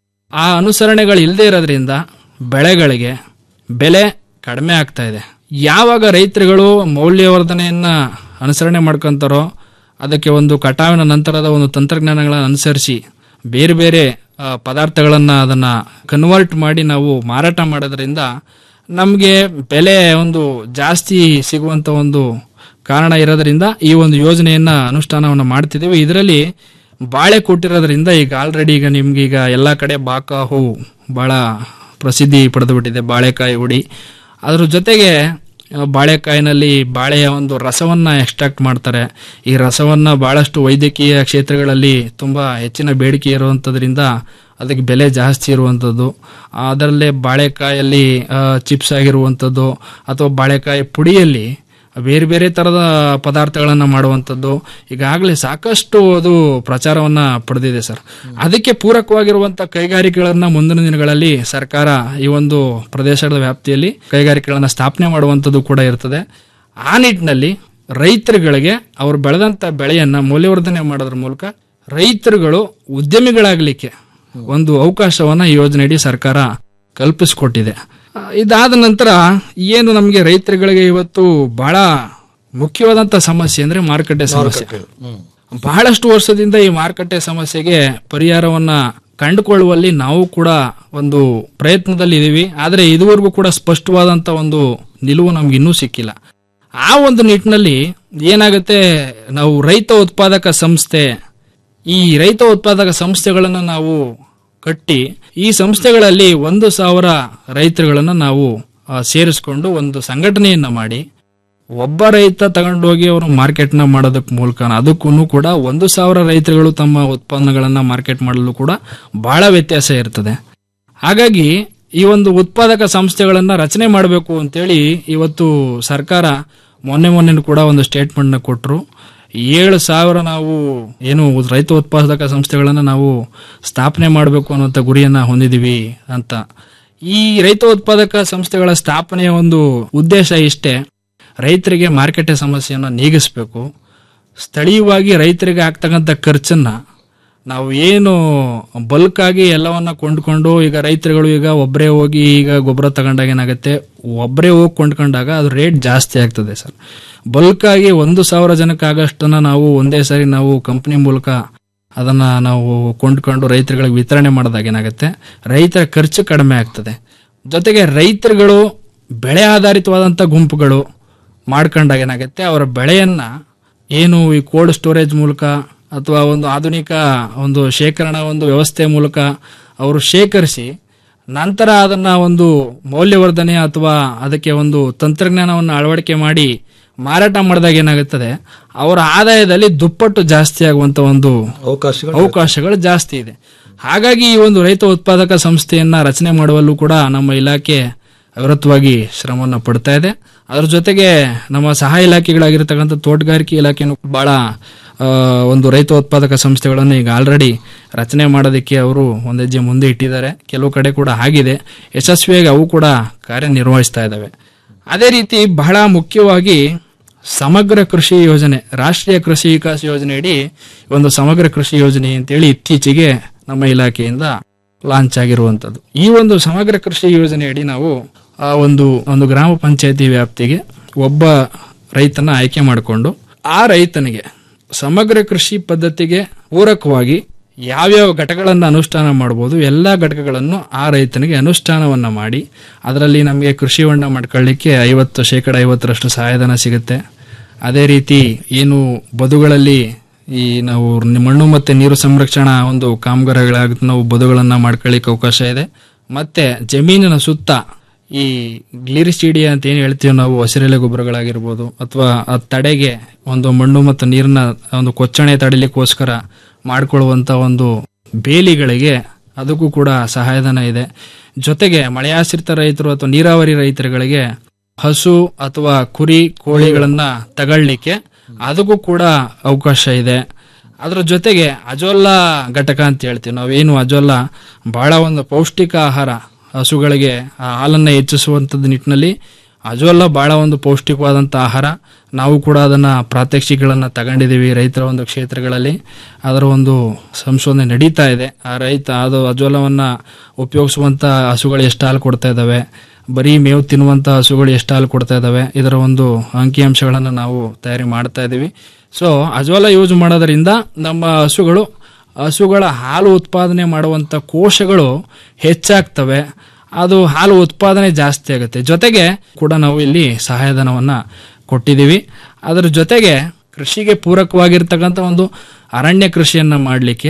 Speaker 9: ಆ ಅನುಸರಣೆಗಳು ಇಲ್ಲದೆ ಇರೋದ್ರಿಂದ ಬೆಳೆಗಳಿಗೆ ಬೆಲೆ ಕಡಿಮೆ ಆಗ್ತಾ ಇದೆ ಯಾವಾಗ ರೈತರುಗಳು ಮೌಲ್ಯವರ್ಧನೆಯನ್ನ ಅನುಸರಣೆ ಮಾಡ್ಕೊಂತಾರೋ ಅದಕ್ಕೆ ಒಂದು ಕಟಾವಿನ ನಂತರದ ಒಂದು ತಂತ್ರಜ್ಞಾನಗಳನ್ನು ಅನುಸರಿಸಿ ಬೇರೆ ಬೇರೆ ಆ, ಪದಾರ್ಥಗಳನ್ನ ಅದನ್ನ ಕನ್ವರ್ಟ್ ಮಾಡಿ ನಾವು ಮಾರಾಟ ಮಾಡೋದ್ರಿಂದ ನಮಗೆ ಬೆಲೆ ಒಂದು ಜಾಸ್ತಿ ಸಿಗುವಂತ ಒಂದು ಕಾರಣ ಇರೋದ್ರಿಂದ ಈ ಒಂದು ಯೋಜನೆಯನ್ನ ಅನುಷ್ಠಾನವನ್ನು ಮಾಡ್ತಿದ್ದೀವಿ ಇದರಲ್ಲಿ ಬಾಳೆ ಕೊಟ್ಟಿರೋದ್ರಿಂದ ಈಗ ಆಲ್ರೆಡಿ ಈಗ ನಿಮ್ಗೆ ಈಗ ಎಲ್ಲ ಕಡೆ ಬಾಕ ಹೂವು ಬಹಳ ಪ್ರಸಿದ್ಧಿ ಪಡೆದು ಬಿಟ್ಟಿದೆ ಬಾಳೆಕಾಯಿ ಹುಡಿ ಅದ್ರ ಜೊತೆಗೆ ಆ, ಬಾಳೆಕಾಯಿನಲ್ಲಿ ಬಾಳೆಯ ಒಂದು ರಸವನ್ನ ಎಕ್ಸ್ಟ್ರಾಕ್ಟ್ ಮಾಡ್ತಾರೆ ಈ ರಸವನ್ನ ಬಹಳಷ್ಟು ವೈದ್ಯಕೀಯ ಕ್ಷೇತ್ರಗಳಲ್ಲಿ ತುಂಬಾ ಹೆಚ್ಚಿನ ಬೇಡಿಕೆ ಇರುವಂತದ್ರಿಂದ ಅದಕ್ಕೆ ಬೆಲೆ ಜಾಸ್ತಿ ಇರುವಂಥದ್ದು ಅದರಲ್ಲೇ ಬಾಳೆಕಾಯಲ್ಲಿ ಚಿಪ್ಸ್ ಆಗಿರುವಂಥದ್ದು ಅಥವಾ ಬಾಳೆಕಾಯಿ ಪುಡಿಯಲ್ಲಿ ಬೇರೆ ಬೇರೆ ತರದ ಪದಾರ್ಥಗಳನ್ನ ಮಾಡುವಂಥದ್ದು ಈಗಾಗಲೇ ಸಾಕಷ್ಟು ಅದು ಪ್ರಚಾರವನ್ನ ಪಡೆದಿದೆ ಸರ್ ಅದಕ್ಕೆ ಪೂರಕವಾಗಿರುವಂತಹ ಕೈಗಾರಿಕೆಗಳನ್ನ ಮುಂದಿನ ದಿನಗಳಲ್ಲಿ ಸರ್ಕಾರ ಈ ಒಂದು ಪ್ರದೇಶದ ವ್ಯಾಪ್ತಿಯಲ್ಲಿ ಕೈಗಾರಿಕೆಗಳನ್ನ ಸ್ಥಾಪನೆ ಮಾಡುವಂಥದ್ದು ಕೂಡ ಇರ್ತದೆ ಆ ನಿಟ್ಟಿನಲ್ಲಿ ರೈತರುಗಳಿಗೆ ಅವರು ಬೆಳೆದಂತ ಬೆಳೆಯನ್ನ ಮೌಲ್ಯವರ್ಧನೆ ಮಾಡೋದ್ರ ಮೂಲಕ ರೈತರುಗಳು ಉದ್ಯಮಿಗಳಾಗಲಿಕ್ಕೆ ಒಂದು ಅವಕಾಶವನ್ನ ಈ ಯೋಜನೆಯಡಿ ಸರ್ಕಾರ ಕಲ್ಪಿಸಿಕೊಟ್ಟಿದೆ ಆ, ಇದಾದ ನಂತರ ಏನು ನಮಗೆ ರೈತರುಗಳಿಗೆ ಇವತ್ತು ಬಹಳ ಮುಖ್ಯವಾದಂತ ಸಮಸ್ಯೆ ಅಂದ್ರೆ ಮಾರುಕಟ್ಟೆ ಸಮಸ್ಯೆ ಬಹಳಷ್ಟು ವರ್ಷದಿಂದ ಈ ಮಾರುಕಟ್ಟೆ ಸಮಸ್ಯೆಗೆ ಪರಿಹಾರವನ್ನ ಕಂಡುಕೊಳ್ಳುವಲ್ಲಿ ನಾವು ಕೂಡ ಒಂದು ಪ್ರಯತ್ನದಲ್ಲಿ ಇದೀವಿ ಆದರೆ ಇದುವರೆಗೂ ಕೂಡ ಸ್ಪಷ್ಟವಾದಂತ ಒಂದು ನಿಲುವು ನಮ್ಗೆ ಇನ್ನೂ ಸಿಕ್ಕಿಲ್ಲ ಆ ಒಂದು ನಿಟ್ಟಿನಲ್ಲಿ ಏನಾಗುತ್ತೆ ನಾವು ರೈತ ಉತ್ಪಾದಕ ಸಂಸ್ಥೆ ಈ ರೈತ ಉತ್ಪಾದಕ ಸಂಸ್ಥೆಗಳನ್ನು ನಾವು ಕಟ್ಟಿ ಈ ಸಂಸ್ಥೆಗಳಲ್ಲಿ ಒಂದು ಸಾವಿರ ರೈತರುಗಳನ್ನು ನಾವು ಆ, ಸೇರಿಸ್ಕೊಂಡು ಒಂದು ಸಂಘಟನೆಯನ್ನ ಮಾಡಿ ಒಬ್ಬ ರೈತ ತಗೊಂಡೋಗಿ ಅವರು ಮಾರ್ಕೆಟ್ನ ಮಾಡೋದಕ್ಕೆ ಮೂಲಕ ಅದಕ್ಕೂ ಕೂಡ ಒಂದು ಸಾವಿರ ರೈತರುಗಳು ತಮ್ಮ ಉತ್ಪನ್ನಗಳನ್ನ ಮಾರ್ಕೆಟ್ ಮಾಡಲು ಕೂಡ ಬಹಳ ವ್ಯತ್ಯಾಸ ಇರ್ತದೆ ಹಾಗಾಗಿ ಈ ಒಂದು ಉತ್ಪಾದಕ ಸಂಸ್ಥೆಗಳನ್ನ ರಚನೆ ಮಾಡಬೇಕು ಅಂತೇಳಿ ಇವತ್ತು ಸರ್ಕಾರ ಮೊನ್ನೆ ಮೊನ್ನೆ ಕೂಡ ಒಂದು ಸ್ಟೇಟ್ಮೆಂಟ್ನ ಕೊಟ್ಟರು ಏಳು ಸಾವಿರ ನಾವು ಏನು ರೈತ ಉತ್ಪಾದಕ ಸಂಸ್ಥೆಗಳನ್ನು ನಾವು ಸ್ಥಾಪನೆ ಮಾಡಬೇಕು ಅನ್ನುವಂಥ ಗುರಿಯನ್ನ ಹೊಂದಿದೀವಿ ಅಂತ ಈ ರೈತ ಉತ್ಪಾದಕ ಸಂಸ್ಥೆಗಳ ಸ್ಥಾಪನೆಯ ಒಂದು ಉದ್ದೇಶ ಇಷ್ಟೇ ರೈತರಿಗೆ ಮಾರುಕಟ್ಟೆ ಸಮಸ್ಯೆಯನ್ನು ನೀಗಿಸಬೇಕು ಸ್ಥಳೀಯವಾಗಿ ರೈತರಿಗೆ ಆಗ್ತಕ್ಕಂಥ ಖರ್ಚನ್ನ ನಾವು ಏನು ಬಲ್ಕ್ ಆಗಿ ಎಲ್ಲವನ್ನ ಕೊಂಡ್ಕೊಂಡು ಈಗ ರೈತರುಗಳು ಈಗ ಒಬ್ಬರೇ ಹೋಗಿ ಈಗ ಗೊಬ್ಬರ ತಗೊಂಡಾಗ ಏನಾಗುತ್ತೆ ಒಬ್ಬರೇ ಹೋಗಿ ಕೊಂಡ್ಕೊಂಡಾಗ ಅದು ರೇಟ್ ಜಾಸ್ತಿ ಆಗ್ತದೆ ಸರ್ ಬಲ್ಕ್ ಆಗಿ ಒಂದು ಸಾವಿರ ಜನಕ್ಕೆ ಆಗಷ್ಟನ್ನ ನಾವು ಒಂದೇ ಸಾರಿ ನಾವು ಕಂಪನಿ ಮೂಲಕ ಅದನ್ನ ನಾವು ಕೊಂಡ್ಕೊಂಡು ರೈತರುಗಳಿಗೆ ವಿತರಣೆ ಮಾಡಿದಾಗ ಏನಾಗುತ್ತೆ ರೈತರ ಖರ್ಚು ಕಡಿಮೆ ಆಗ್ತದೆ ಜೊತೆಗೆ ರೈತರುಗಳು ಬೆಳೆ ಆಧಾರಿತವಾದಂಥ ಗುಂಪುಗಳು ಮಾಡ್ಕೊಂಡಾಗ ಏನಾಗುತ್ತೆ ಅವರ ಬೆಳೆಯನ್ನ ಏನು ಈ ಕೋಲ್ಡ್ ಸ್ಟೋರೇಜ್ ಮೂಲಕ ಅಥವಾ ಒಂದು ಆಧುನಿಕ ಒಂದು ಶೇಖರಣಾ ಒಂದು ವ್ಯವಸ್ಥೆ ಮೂಲಕ ಅವರು ಶೇಖರಿಸಿ ನಂತರ ಅದನ್ನ ಒಂದು ಮೌಲ್ಯವರ್ಧನೆ ಅಥವಾ ಅದಕ್ಕೆ ಒಂದು ತಂತ್ರಜ್ಞಾನವನ್ನು ಅಳವಡಿಕೆ ಮಾಡಿ ಮಾರಾಟ ಮಾಡಿದಾಗ ಏನಾಗುತ್ತದೆ ಅವರ ಆದಾಯದಲ್ಲಿ ದುಪ್ಪಟ್ಟು ಜಾಸ್ತಿ ಆಗುವಂತ ಒಂದು
Speaker 8: ಅವಕಾಶಗಳು
Speaker 9: ಅವಕಾಶಗಳು ಜಾಸ್ತಿ ಇದೆ ಹಾಗಾಗಿ ಈ ಒಂದು ರೈತ ಉತ್ಪಾದಕ ಸಂಸ್ಥೆಯನ್ನ ರಚನೆ ಮಾಡುವಲ್ಲೂ ಕೂಡ ನಮ್ಮ ಇಲಾಖೆ ಅವಿರತವಾಗಿ ಶ್ರಮವನ್ನು ಪಡ್ತಾ ಇದೆ ಅದ್ರ ಜೊತೆಗೆ ನಮ್ಮ ಸಹಾಯ ಇಲಾಖೆಗಳಾಗಿರ್ತಕ್ಕಂಥ ತೋಟಗಾರಿಕೆ ಇಲಾಖೆನೂ ಬಹಳ ಆ, ಒಂದು ರೈತ ಉತ್ಪಾದಕ ಸಂಸ್ಥೆಗಳನ್ನು ಈಗ ಆಲ್ರೆಡಿ ರಚನೆ ಮಾಡೋದಕ್ಕೆ ಅವರು ಒಂದು ಹೆಜ್ಜೆ ಮುಂದೆ ಇಟ್ಟಿದ್ದಾರೆ ಕೆಲವು ಕಡೆ ಕೂಡ ಆಗಿದೆ ಯಶಸ್ವಿಯಾಗಿ ಅವು ಕೂಡ ಕಾರ್ಯನಿರ್ವಹಿಸ್ತಾ ಇದ್ದಾವೆ ಅದೇ ರೀತಿ ಬಹಳ ಮುಖ್ಯವಾಗಿ ಸಮಗ್ರ ಕೃಷಿ ಯೋಜನೆ ರಾಷ್ಟ್ರೀಯ ಕೃಷಿ ವಿಕಾಸ ಯೋಜನೆಯಡಿ ಒಂದು ಸಮಗ್ರ ಕೃಷಿ ಯೋಜನೆ ಅಂತೇಳಿ ಇತ್ತೀಚೆಗೆ ನಮ್ಮ ಇಲಾಖೆಯಿಂದ ಲಾಂಚ್ ಆಗಿರುವಂತದ್ದು ಈ ಒಂದು ಸಮಗ್ರ ಕೃಷಿ ಯೋಜನೆಯಡಿ ನಾವು ಆ ಒಂದು ಒಂದು ಗ್ರಾಮ ಪಂಚಾಯತಿ ವ್ಯಾಪ್ತಿಗೆ ಒಬ್ಬ ರೈತನ ಆಯ್ಕೆ ಮಾಡಿಕೊಂಡು ಆ ರೈತನಿಗೆ ಸಮಗ್ರ ಕೃಷಿ ಪದ್ಧತಿಗೆ ಪೂರಕವಾಗಿ ಯಾವ್ಯಾವ ಘಟಕಗಳನ್ನು ಅನುಷ್ಠಾನ ಮಾಡಬಹುದು ಎಲ್ಲ ಘಟಕಗಳನ್ನು ಆ ರೈತನಿಗೆ ಅನುಷ್ಠಾನವನ್ನ ಮಾಡಿ ಅದರಲ್ಲಿ ನಮಗೆ ಕೃಷಿ ಹೊಂಡ ಮಾಡ್ಕೊಳ್ಳಿಕ್ಕೆ ಐವತ್ತು ಶೇಕಡ ಐವತ್ತರಷ್ಟು ಸಹಾಯಧನ ಸಿಗುತ್ತೆ ಅದೇ ರೀತಿ ಏನು ಬದುಗಳಲ್ಲಿ ಈ ನಾವು ಮಣ್ಣು ಮತ್ತೆ ನೀರು ಸಂರಕ್ಷಣಾ ಒಂದು ಕಾಮಗಾರಿಗಳಾಗಿ ನಾವು ಬದುಗಳನ್ನ ಮಾಡ್ಕೊಳ್ಳಿಕ್ಕೆ ಅವಕಾಶ ಇದೆ ಮತ್ತೆ ಜಮೀನಿನ ಸುತ್ತ ಈ ಗ್ಲಿರಿಸಿಡಿಯಾ ಅಂತ ಏನು ಹೇಳ್ತೀವಿ ನಾವು ಹಸಿರೆಲೆ ಗೊಬ್ಬರಗಳಾಗಿರ್ಬೋದು ಅಥವಾ ಆ ತಡೆಗೆ ಒಂದು ಮಣ್ಣು ಮತ್ತು ನೀರಿನ ಒಂದು ಕೊಚ್ಚಣೆ ತಡಿಲಿಕ್ಕೋಸ್ಕರ ಮಾಡಿಕೊಳ್ಳುವಂತ ಒಂದು ಬೇಲಿಗಳಿಗೆ ಅದಕ್ಕೂ ಕೂಡ ಸಹಾಯಧನ ಇದೆ ಜೊತೆಗೆ ಮಳೆಯಾಶ್ರಿತ ರೈತರು ಅಥವಾ ನೀರಾವರಿ ರೈತರುಗಳಿಗೆ ಹಸು ಅಥವಾ ಕುರಿ ಕೋಳಿಗಳನ್ನ ತಗೊಳ್ಳಿಕ್ಕೆ ಅದಕ್ಕೂ ಕೂಡ ಅವಕಾಶ ಇದೆ ಅದರ ಜೊತೆಗೆ ಅಜೋಲ್ಲಾ ಘಟಕ ಅಂತ ಹೇಳ್ತೀವಿ ನಾವೇನು ಅಜೋಲ್ಲಾ ಬಹಳ ಒಂದು ಪೌಷ್ಟಿಕ ಆಹಾರ ಹಸುಗಳಿಗೆ ಆ ಹಾಲನ್ನು ಹೆಚ್ಚಿಸುವಂಥದ್ದು ನಿಟ್ಟಿನಲ್ಲಿ ಅಜೋಲ್ಲ ಬಹಳ ಒಂದು ಪೌಷ್ಟಿಕವಾದಂಥ ಆಹಾರ ನಾವು ಕೂಡ ಅದನ್ನ ಪ್ರಾತ್ಯಕ್ಷಿಕೆಗಳನ್ನ ತಗೊಂಡಿದ್ದೀವಿ ರೈತರ ಒಂದು ಕ್ಷೇತ್ರಗಳಲ್ಲಿ ಅದರ ಒಂದು ಸಂಶೋಧನೆ ನಡೀತಾ ಇದೆ ಆ ರೈತ ಅದು ಅಜೋಲವನ್ನ ಉಪಯೋಗಿಸುವಂತ ಹಸುಗಳು ಎಷ್ಟು ಹಾಲು ಕೊಡ್ತಾ ಇದ್ದಾವೆ ಬರೀ ಮೇವು ತಿನ್ನುವಂತ ಹಸುಗಳು ಎಷ್ಟು ಹಾಲು ಕೊಡ್ತಾ ಇದ್ದಾವೆ ಇದರ ಒಂದು ಅಂಕಿಅಂಶಗಳನ್ನು ನಾವು ತಯಾರಿ ಮಾಡ್ತಾ ಇದ್ದೀವಿ ಸೊ ಅಜೋಲ ಯೂಸ್ ಮಾಡೋದ್ರಿಂದ ನಮ್ಮ ಹಸುಗಳು ಹಸುಗಳ ಹಾಲು ಉತ್ಪಾದನೆ ಮಾಡುವಂತ ಕೋಶಗಳು ಹೆಚ್ಚಾಗ್ತವೆ ಅದು ಹಾಲು ಉತ್ಪಾದನೆ ಜಾಸ್ತಿ ಆಗುತ್ತೆ ಜೊತೆಗೆ ಕೂಡ ನಾವು ಇಲ್ಲಿ ಸಹಾಯಧನವನ್ನ ಕೊಟ್ಟಿದ್ದೀವಿ ಅದರ ಜೊತೆಗೆ ಕೃಷಿಗೆ ಪೂರಕವಾಗಿರ್ತಕ್ಕಂಥ ಒಂದು ಅರಣ್ಯ ಕೃಷಿಯನ್ನ ಮಾಡಲಿಕ್ಕೆ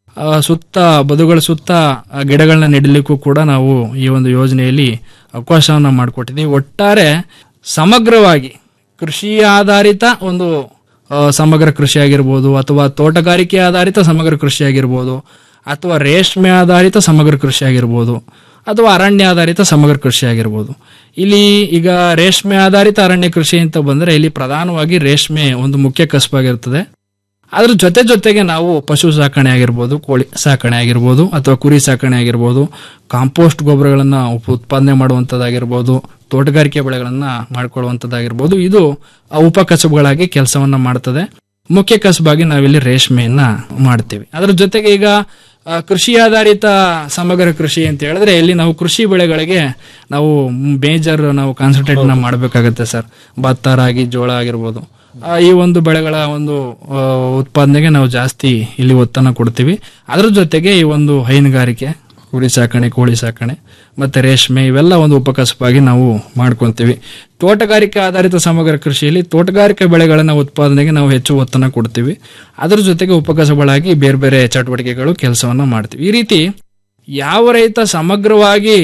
Speaker 9: ಸುತ್ತ ಬದುಗಳ ಸುತ್ತ ಆ ಗಿಡಗಳನ್ನ ನೆಡಲಿಕ್ಕೂ ಕೂಡ ನಾವು ಈ ಒಂದು ಯೋಜನೆಯಲ್ಲಿ ಅವಕಾಶವನ್ನ ಮಾಡಿಕೊಟ್ಟಿದ್ದೀವಿ ಒಟ್ಟಾರೆ ಸಮಗ್ರವಾಗಿ ಕೃಷಿ ಆಧಾರಿತ ಒಂದು ಆ, ಸಮಗ್ರ ಕೃಷಿ ಆಗಿರ್ಬೋದು ಅಥವಾ ತೋಟಗಾರಿಕೆ ಆಧಾರಿತ ಸಮಗ್ರ ಕೃಷಿ ಆಗಿರ್ಬೋದು ಅಥವಾ ರೇಷ್ಮೆ ಆಧಾರಿತ ಸಮಗ್ರ ಕೃಷಿ ಆಗಿರ್ಬೋದು ಅಥವಾ ಅರಣ್ಯ ಆಧಾರಿತ ಸಮಗ್ರ ಕೃಷಿ ಆಗಿರ್ಬೋದು ಇಲ್ಲಿ ಈಗ ರೇಷ್ಮೆ ಆಧಾರಿತ ಅರಣ್ಯ ಕೃಷಿ ಅಂತ ಬಂದ್ರೆ ಇಲ್ಲಿ ಪ್ರಧಾನವಾಗಿ ರೇಷ್ಮೆ ಒಂದು ಮುಖ್ಯ ಕಸಬಾಗಿರ್ತದೆ ಅದ್ರ ಜೊತೆ ಜೊತೆಗೆ ನಾವು ಪಶು ಸಾಕಣೆ ಆಗಿರ್ಬೋದು ಕೋಳಿ ಸಾಕಣೆ ಆಗಿರ್ಬೋದು ಅಥವಾ ಕುರಿ ಸಾಕಣೆ ಆಗಿರ್ಬೋದು ಕಾಂಪೋಸ್ಟ್ ಗೊಬ್ಬರಗಳನ್ನ ಉಪ- ಉತ್ಪಾದನೆ ಮಾಡುವಂಥದ್ದಾಗಿರ್ಬೋದು ತೋಟಗಾರಿಕೆ ಬೆಳೆಗಳನ್ನ ಮಾಡ್ಕೊಳ್ಳುವಂಥದ್ದಾಗಿರ್ಬೋದು ಇದು ಆ ಉಪಕಸಬುಗಳಾಗಿ ಕೆಲಸವನ್ನ ಮಾಡ್ತದೆ ಮುಖ್ಯ ಕಸಬಾಗಿ ನಾವಿಲ್ಲಿ ರೇಷ್ಮೆಯನ್ನ ಮಾಡ್ತೀವಿ ಅದ್ರ ಜೊತೆಗೆ ಈಗ ಆ, ಕೃಷಿ ಆಧಾರಿತ ಸಮಗ್ರ ಕೃಷಿ ಅಂತ ಹೇಳಿದ್ರೆ ಇಲ್ಲಿ ನಾವು ಕೃಷಿ ಬೆಳೆಗಳಿಗೆ ನಾವು ಮೇಜರ್ ನಾವು ಕಾನ್ಸಂಟ್ರೇಟ್ ಮಾಡಬೇಕಾಗತ್ತೆ ಸರ್ ಭತ್ತ ರಾಗಿ ಜೋಳ ಆಗಿರ್ಬೋದು ಆ, ಈ ಒಂದು ಬೆಳೆಗಳ ಒಂದು ಆ, ಉತ್ಪಾದನೆಗೆ ನಾವು ಜಾಸ್ತಿ ಇಲ್ಲಿ ಒತ್ತನ್ನು ಕೊಡ್ತೀವಿ ಅದ್ರ ಜೊತೆಗೆ ಈ ಒಂದು ಹೈನುಗಾರಿಕೆ ಕುರಿ ಸಾಕಣೆ ಕೋಳಿ ಸಾಕಣೆ ಮತ್ತೆ ರೇಷ್ಮೆ ಇವೆಲ್ಲ ಒಂದು ಉಪಕಸಬಾಗಿ ನಾವು ಮಾಡ್ಕೊಂತೀವಿ ತೋಟಗಾರಿಕೆ ಆಧಾರಿತ ಸಮಗ್ರ ಕೃಷಿಯಲ್ಲಿ ತೋಟಗಾರಿಕೆ ಬೆಳೆಗಳನ್ನ ಉತ್ಪಾದನೆಗೆ ನಾವು ಹೆಚ್ಚು ಒತ್ತನ್ನು ಕೊಡ್ತೀವಿ ಅದ್ರ ಜೊತೆಗೆ ಉಪಕಸಬಗಳಾಗಿ ಬೇರೆ ಬೇರೆ ಚಟುವಟಿಕೆಗಳು ಕೆಲಸವನ್ನ ಮಾಡ್ತೀವಿ ಈ ರೀತಿ ಯಾವ ರೈತ ಸಮಗ್ರವಾಗಿ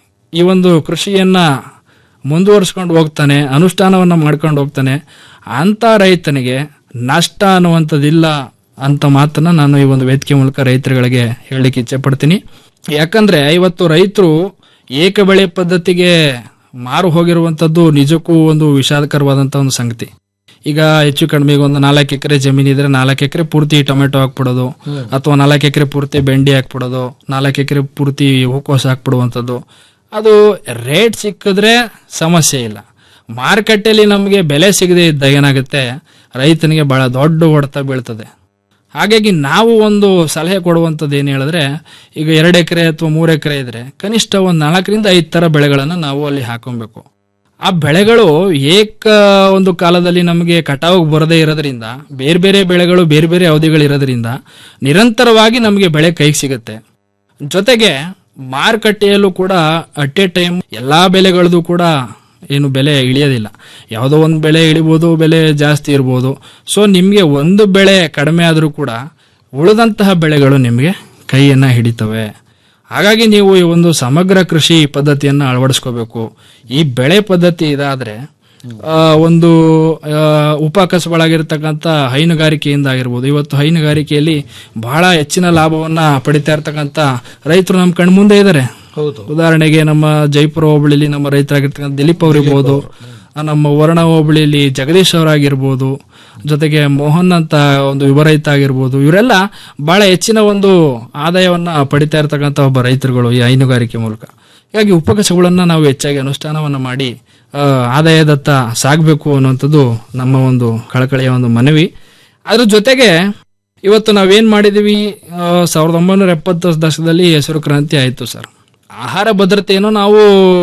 Speaker 9: ಈ ಒಂದು ಕೃಷಿಯನ್ನ ಮುಂದುವರಿಸ್ಕೊಂಡು ಹೋಗ್ತಾನೆ ಅನುಷ್ಠಾನವನ್ನ ಮಾಡ್ಕೊಂಡು ಹೋಗ್ತಾನೆ ಅಂತ ರೈತನಿಗೆ ನಷ್ಟ ಅನ್ನುವಂಥದ್ದಿಲ್ಲ ಅಂತ ಮಾತನ್ನ ನಾನು ಈ ಒಂದು ವೇದಿಕೆ ಮೂಲಕ ರೈತರುಗಳಿಗೆ ಹೇಳಲಿಕ್ಕೆ ಇಚ್ಛೆ ಪಡ್ತೀನಿ ಯಾಕಂದ್ರೆ ಇವತ್ತು ರೈತರು ಏಕ ಬೆಳೆ ಪದ್ಧತಿಗೆ ಮಾರು ಹೋಗಿರುವಂತದ್ದು ನಿಜಕ್ಕೂ ಒಂದು ವಿಷಾದಕರವಾದಂತ ಒಂದು ಸಂಗತಿ ಈಗ ಹೆಚ್ಚು ಕಡಿಮೆ ಈಗ ಒಂದು ನಾಲ್ಕು ಎಕರೆ ಜಮೀನು ಇದ್ರೆ ನಾಲ್ಕು ಎಕರೆ ಪೂರ್ತಿ ಟೊಮೆಟೊ ಹಾಕ್ಬಿಡೋದು ಅಥವಾ ನಾಲ್ಕು ಎಕರೆ ಪೂರ್ತಿ ಬೆಂಡಿ ಹಾಕ್ಬಿಡೋದು ನಾಲ್ಕು ಎಕರೆ ಪೂರ್ತಿ ಹೂಕೋಸು ಹಾಕ್ಬಿಡುವಂಥದ್ದು ಅದು ರೇಟ್ ಸಿಕ್ಕಿದ್ರೆ ಸಮಸ್ಯೆ ಇಲ್ಲ ಮಾರುಕಟ್ಟೆಯಲ್ಲಿ ನಮಗೆ ಬೆಲೆ ಸಿಗದೆ ಇದ್ದಾಗ ಏನಾಗುತ್ತೆ ರೈತನಿಗೆ ಬಹಳ ದೊಡ್ಡ ಹೊಡೆತ ಬೀಳ್ತದೆ ಹಾಗಾಗಿ ನಾವು ಒಂದು ಸಲಹೆ ಕೊಡುವಂಥದ್ದು ಏನು ಹೇಳಿದ್ರೆ ಈಗ ಎರಡು ಎಕರೆ ಅಥವಾ ಮೂರು ಎಕರೆ ಇದ್ರೆ ಕನಿಷ್ಠ ಒಂದು ನಾಲ್ಕರಿಂದ ಐದು ಥರ ಬೆಳೆಗಳನ್ನು ನಾವು ಅಲ್ಲಿ ಹಾಕೊಬೇಕು ಆ ಬೆಳೆಗಳು ಏಕ ಒಂದು ಕಾಲದಲ್ಲಿ ನಮಗೆ ಕಟಾವು ಬರದೇ ಇರೋದ್ರಿಂದ ಬೇರೆ ಬೇರೆ ಬೆಳೆಗಳು ಬೇರೆ ಬೇರೆ ಅವಧಿಗಳು ಇರೋದ್ರಿಂದ ನಿರಂತರವಾಗಿ ನಮಗೆ ಬೆಳೆ ಕೈಗೆ ಸಿಗುತ್ತೆ ಜೊತೆಗೆ ಮಾರುಕಟ್ಟೆಯಲ್ಲೂ ಕೂಡ ಅಟ್ ಎ ಟೈಮ್ ಎಲ್ಲಾ ಬೆಲೆಗಳದ್ದು ಕೂಡ ಏನು ಬೆಲೆ ಇಳಿಯೋದಿಲ್ಲ ಯಾವುದೋ ಒಂದು ಬೆಳೆ ಇಳಿಬೋದು ಬೆಲೆ ಜಾಸ್ತಿ ಇರ್ಬೋದು ಸೊ ನಿಮಗೆ ಒಂದು ಬೆಳೆ ಕಡಿಮೆ ಆದರೂ ಕೂಡ ಉಳಿದಂತಹ ಬೆಳೆಗಳು ನಿಮಗೆ ಕೈಯನ್ನ ಹಿಡಿತವೆ ಹಾಗಾಗಿ ನೀವು ಈ ಒಂದು ಸಮಗ್ರ ಕೃಷಿ ಪದ್ಧತಿಯನ್ನು ಅಳವಡಿಸ್ಕೋಬೇಕು ಈ ಬೆಳೆ ಪದ್ಧತಿ ಇದಾದ್ರೆ ಆ, ಒಂದು ಆ, ಉಪಕಸಬಳಾಗಿರ್ತಕ್ಕಂಥ ಹೈನುಗಾರಿಕೆಯಿಂದ ಆಗಿರ್ಬೋದು ಇವತ್ತು ಹೈನುಗಾರಿಕೆಯಲ್ಲಿ ಬಹಳ ಹೆಚ್ಚಿನ ಲಾಭವನ್ನ ಪಡಿತಾ ಇರ್ತಕ್ಕಂಥ ರೈತರು ನಮ್ಮ ಕಣ್ಮುಂದೆ ಇದ್ದಾರೆ ಉದಾಹರಣೆಗೆ ನಮ್ಮ ಜೈಪುರ ಹೋಬಳಿಲಿ ನಮ್ಮ ರೈತರಾಗಿರ್ತಕ್ಕಂಥ ದಿಲೀಪ್ ಅವರಿರ್ಬೋದು ಆ, ನಮ್ಮ ವರ್ಣ ಹೋಬಳಿಲಿ ಜಗದೀಶ್ ಅವರಾಗಿರ್ಬೋದು ಜೊತೆಗೆ ಮೋಹನ್ ಅಂತ ಒಂದು ಯುವ ರೈತ ಆಗಿರ್ಬೋದು ಇವರೆಲ್ಲ ಬಹಳ ಹೆಚ್ಚಿನ ಒಂದು ಆದಾಯವನ್ನ ಪಡಿತಾ ಇರ್ತಕ್ಕಂಥ ಒಬ್ಬ ರೈತರುಗಳು ಈ ಹೈನುಗಾರಿಕೆ ಮೂಲಕ ಹೀಗಾಗಿ ಉಪಕಸಗಳನ್ನ ನಾವು ಹೆಚ್ಚಾಗಿ ಅನುಷ್ಠಾನವನ್ನ ಮಾಡಿ ಆ, ಆದಾಯದತ್ತ ಸಾಗಬೇಕು ಅನ್ನುವಂಥದ್ದು ನಮ್ಮ ಒಂದು ಕಳಕಳಿಯ ಒಂದು ಮನವಿ ಅದ್ರ ಜೊತೆಗೆ ಇವತ್ತು ನಾವೇನ್ ಮಾಡಿದೀವಿ ಆ, ಸಾವಿರದ ಒಂಬೈನೂರ ಎಪ್ಪತ್ತು ದಶಕದಲ್ಲಿ ಹೆಸರು ಕ್ರಾಂತಿ ಆಯಿತು ಸರ್ ಆಹಾರ ಭದ್ರತೆಯನ್ನು ನಾವು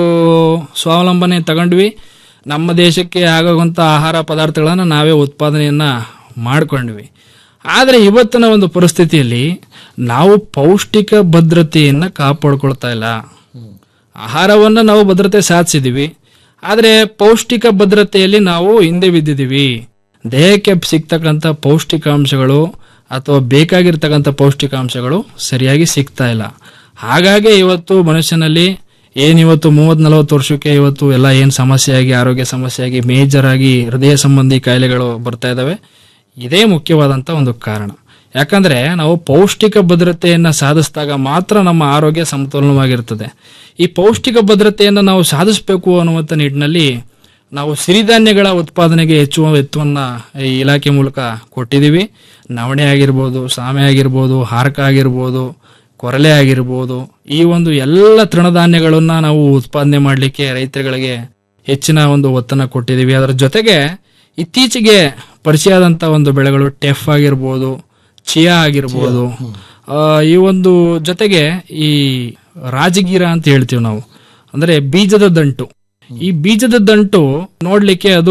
Speaker 9: ಸ್ವಾವಲಂಬನೆ ತಗೊಂಡ್ವಿ ನಮ್ಮ ದೇಶಕ್ಕೆ ಆಗುವಂಥ ಆಹಾರ ಪದಾರ್ಥಗಳನ್ನು ನಾವೇ ಉತ್ಪಾದನೆಯನ್ನ ಮಾಡ್ಕೊಂಡ್ವಿ ಆದರೆ ಇವತ್ತಿನ ಒಂದು ಪರಿಸ್ಥಿತಿಯಲ್ಲಿ ನಾವು ಪೌಷ್ಟಿಕ ಭದ್ರತೆಯನ್ನ ಕಾಪಾಡ್ಕೊಳ್ತಾ ಇಲ್ಲ ಆಹಾರವನ್ನು ನಾವು ಭದ್ರತೆ ಸಾಧಿಸಿದೀವಿ ಆದರೆ ಪೌಷ್ಟಿಕ ಭದ್ರತೆಯಲ್ಲಿ ನಾವು ಹಿಂದೆ ಬಿದ್ದಿದ್ದೀವಿ ದೇಹಕ್ಕೆ ಸಿಗ್ತಕ್ಕಂಥ ಪೌಷ್ಟಿಕಾಂಶಗಳು ಅಥವಾ ಬೇಕಾಗಿರ್ತಕ್ಕಂಥ ಪೌಷ್ಟಿಕಾಂಶಗಳು ಸರಿಯಾಗಿ ಸಿಗ್ತಾ ಇಲ್ಲ ಹಾಗಾಗಿ ಇವತ್ತು ಮನುಷ್ಯನಲ್ಲಿ ಏನ್ ಇವತ್ತು ಮೂವತ್ ನಲವತ್ತು ವರ್ಷಕ್ಕೆ ಇವತ್ತು ಎಲ್ಲ ಏನ್ ಸಮಸ್ಯೆ ಆಗಿ ಆರೋಗ್ಯ ಸಮಸ್ಯೆ ಆಗಿ ಮೇಜರ್ ಆಗಿ ಹೃದಯ ಸಂಬಂಧಿ ಕಾಯಿಲೆಗಳು ಬರ್ತಾ ಇದಾವೆ ಇದೇ ಮುಖ್ಯವಾದಂತ ಒಂದು ಕಾರಣ ಯಾಕಂದ್ರೆ ನಾವು ಪೌಷ್ಟಿಕ ಭದ್ರತೆಯನ್ನ ಸಾಧಿಸಿದಾಗ ಮಾತ್ರ ನಮ್ಮ ಆರೋಗ್ಯ ಸಮತೋಲನವಾಗಿರ್ತದೆ ಈ ಪೌಷ್ಟಿಕ ಭದ್ರತೆಯನ್ನು ನಾವು ಸಾಧಿಸಬೇಕು ಅನ್ನುವಂಥ ನಿಟ್ಟಿನಲ್ಲಿ ನಾವು ಸಿರಿಧಾನ್ಯಗಳ ಉತ್ಪಾದನೆಗೆ ಹೆಚ್ಚುವ ವೆತ್ತವನ್ನ ಈ ಇಲಾಖೆ ಮೂಲಕ ಕೊಟ್ಟಿದ್ದೀವಿ ನವಣೆ ಆಗಿರ್ಬೋದು ಸಾಮೆ ಆಗಿರ್ಬೋದು ಹಾರಕ ಆಗಿರ್ಬೋದು ಕೊರಲೆ ಆಗಿರ್ಬೋದು ಈ ಒಂದು ಎಲ್ಲ ತೃಣಧಾನ್ಯಗಳನ್ನ ನಾವು ಉತ್ಪಾದನೆ ಮಾಡಲಿಕ್ಕೆ ರೈತರುಗಳಿಗೆ ಹೆಚ್ಚಿನ ಒಂದು ಒತ್ತನ್ನ ಕೊಟ್ಟಿದ್ದೀವಿ ಅದರ ಜೊತೆಗೆ ಇತ್ತೀಚೆಗೆ ಪರಿಚಯ ಆದಂತ ಒಂದು ಬೆಳೆಗಳು ಟೆಫ್ ಆಗಿರ್ಬೋದು ಚಿಯಾ ಆಗಿರ್ಬೋದು ಆ, ಈ ಒಂದು ಜೊತೆಗೆ ಈ ರಾಜಗೀರ ಅಂತ ಹೇಳ್ತೀವಿ ನಾವು ಅಂದ್ರೆ ಬೀಜದ ದಂಟು ಈ ಬೀಜದ ದಂಟು ನೋಡ್ಲಿಕ್ಕೆ ಅದು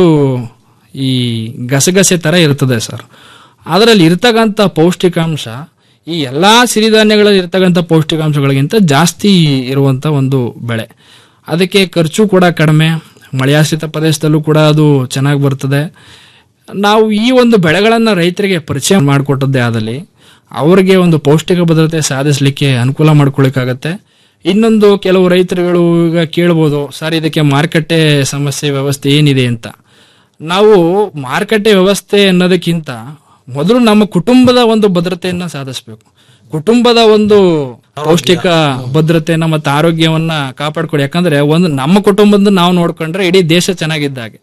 Speaker 9: ಈ ಗಸಗಸೆ ತರ ಇರ್ತದೆ ಸರ್ ಅದರಲ್ಲಿ ಇರ್ತಕ್ಕಂಥ ಪೌಷ್ಟಿಕಾಂಶ ಈ ಎಲ್ಲಾ ಸಿರಿಧಾನ್ಯಗಳಲ್ಲಿ ಇರ್ತಕ್ಕಂಥ ಪೌಷ್ಟಿಕಾಂಶಗಳಿಗಿಂತ ಜಾಸ್ತಿ ಇರುವಂತ ಒಂದು ಬೆಳೆ ಅದಕ್ಕೆ ಖರ್ಚು ಕೂಡ ಕಡಿಮೆ ಮಳೆಯಾಶ್ರಿತ ಪ್ರದೇಶದಲ್ಲೂ ಕೂಡ ಅದು ಚೆನ್ನಾಗಿ ಬರ್ತದೆ ನಾವು ಈ ಒಂದು ಬೆಳೆಗಳನ್ನ ರೈತರಿಗೆ ಪರಿಚಯ ಮಾಡಿಕೊಟ್ಟದ್ದೇ ಆದಲ್ಲಿ ಅವರಿಗೆ ಒಂದು ಪೌಷ್ಟಿಕ ಭದ್ರತೆ ಸಾಧಿಸಲಿಕ್ಕೆ ಅನುಕೂಲ ಮಾಡ್ಕೊಳಿಕ್ಕಾಗತ್ತೆ ಇನ್ನೊಂದು ಕೆಲವು ರೈತರುಗಳು ಈಗ ಕೇಳ್ಬೋದು ಸರ್ ಇದಕ್ಕೆ ಮಾರುಕಟ್ಟೆ ಸಮಸ್ಯೆ ವ್ಯವಸ್ಥೆ ಏನಿದೆ ಅಂತ ನಾವು ಮಾರುಕಟ್ಟೆ ವ್ಯವಸ್ಥೆ ಅನ್ನೋದಕ್ಕಿಂತ ಮೊದಲು ನಮ್ಮ ಕುಟುಂಬದ ಒಂದು ಭದ್ರತೆಯನ್ನ ಸಾಧಿಸಬೇಕು ಕುಟುಂಬದ ಒಂದು ಪೌಷ್ಟಿಕ ಭದ್ರತೆಯನ್ನ ಮತ್ತು ಆರೋಗ್ಯವನ್ನ ಕಾಪಾಡ್ಕೊಡಿ ಯಾಕಂದ್ರೆ ಒಂದು ನಮ್ಮ ಕುಟುಂಬದ ನಾವು ನೋಡ್ಕೊಂಡ್ರೆ ಇಡೀ ದೇಶ ಚೆನ್ನಾಗಿದ್ದಾಗೆ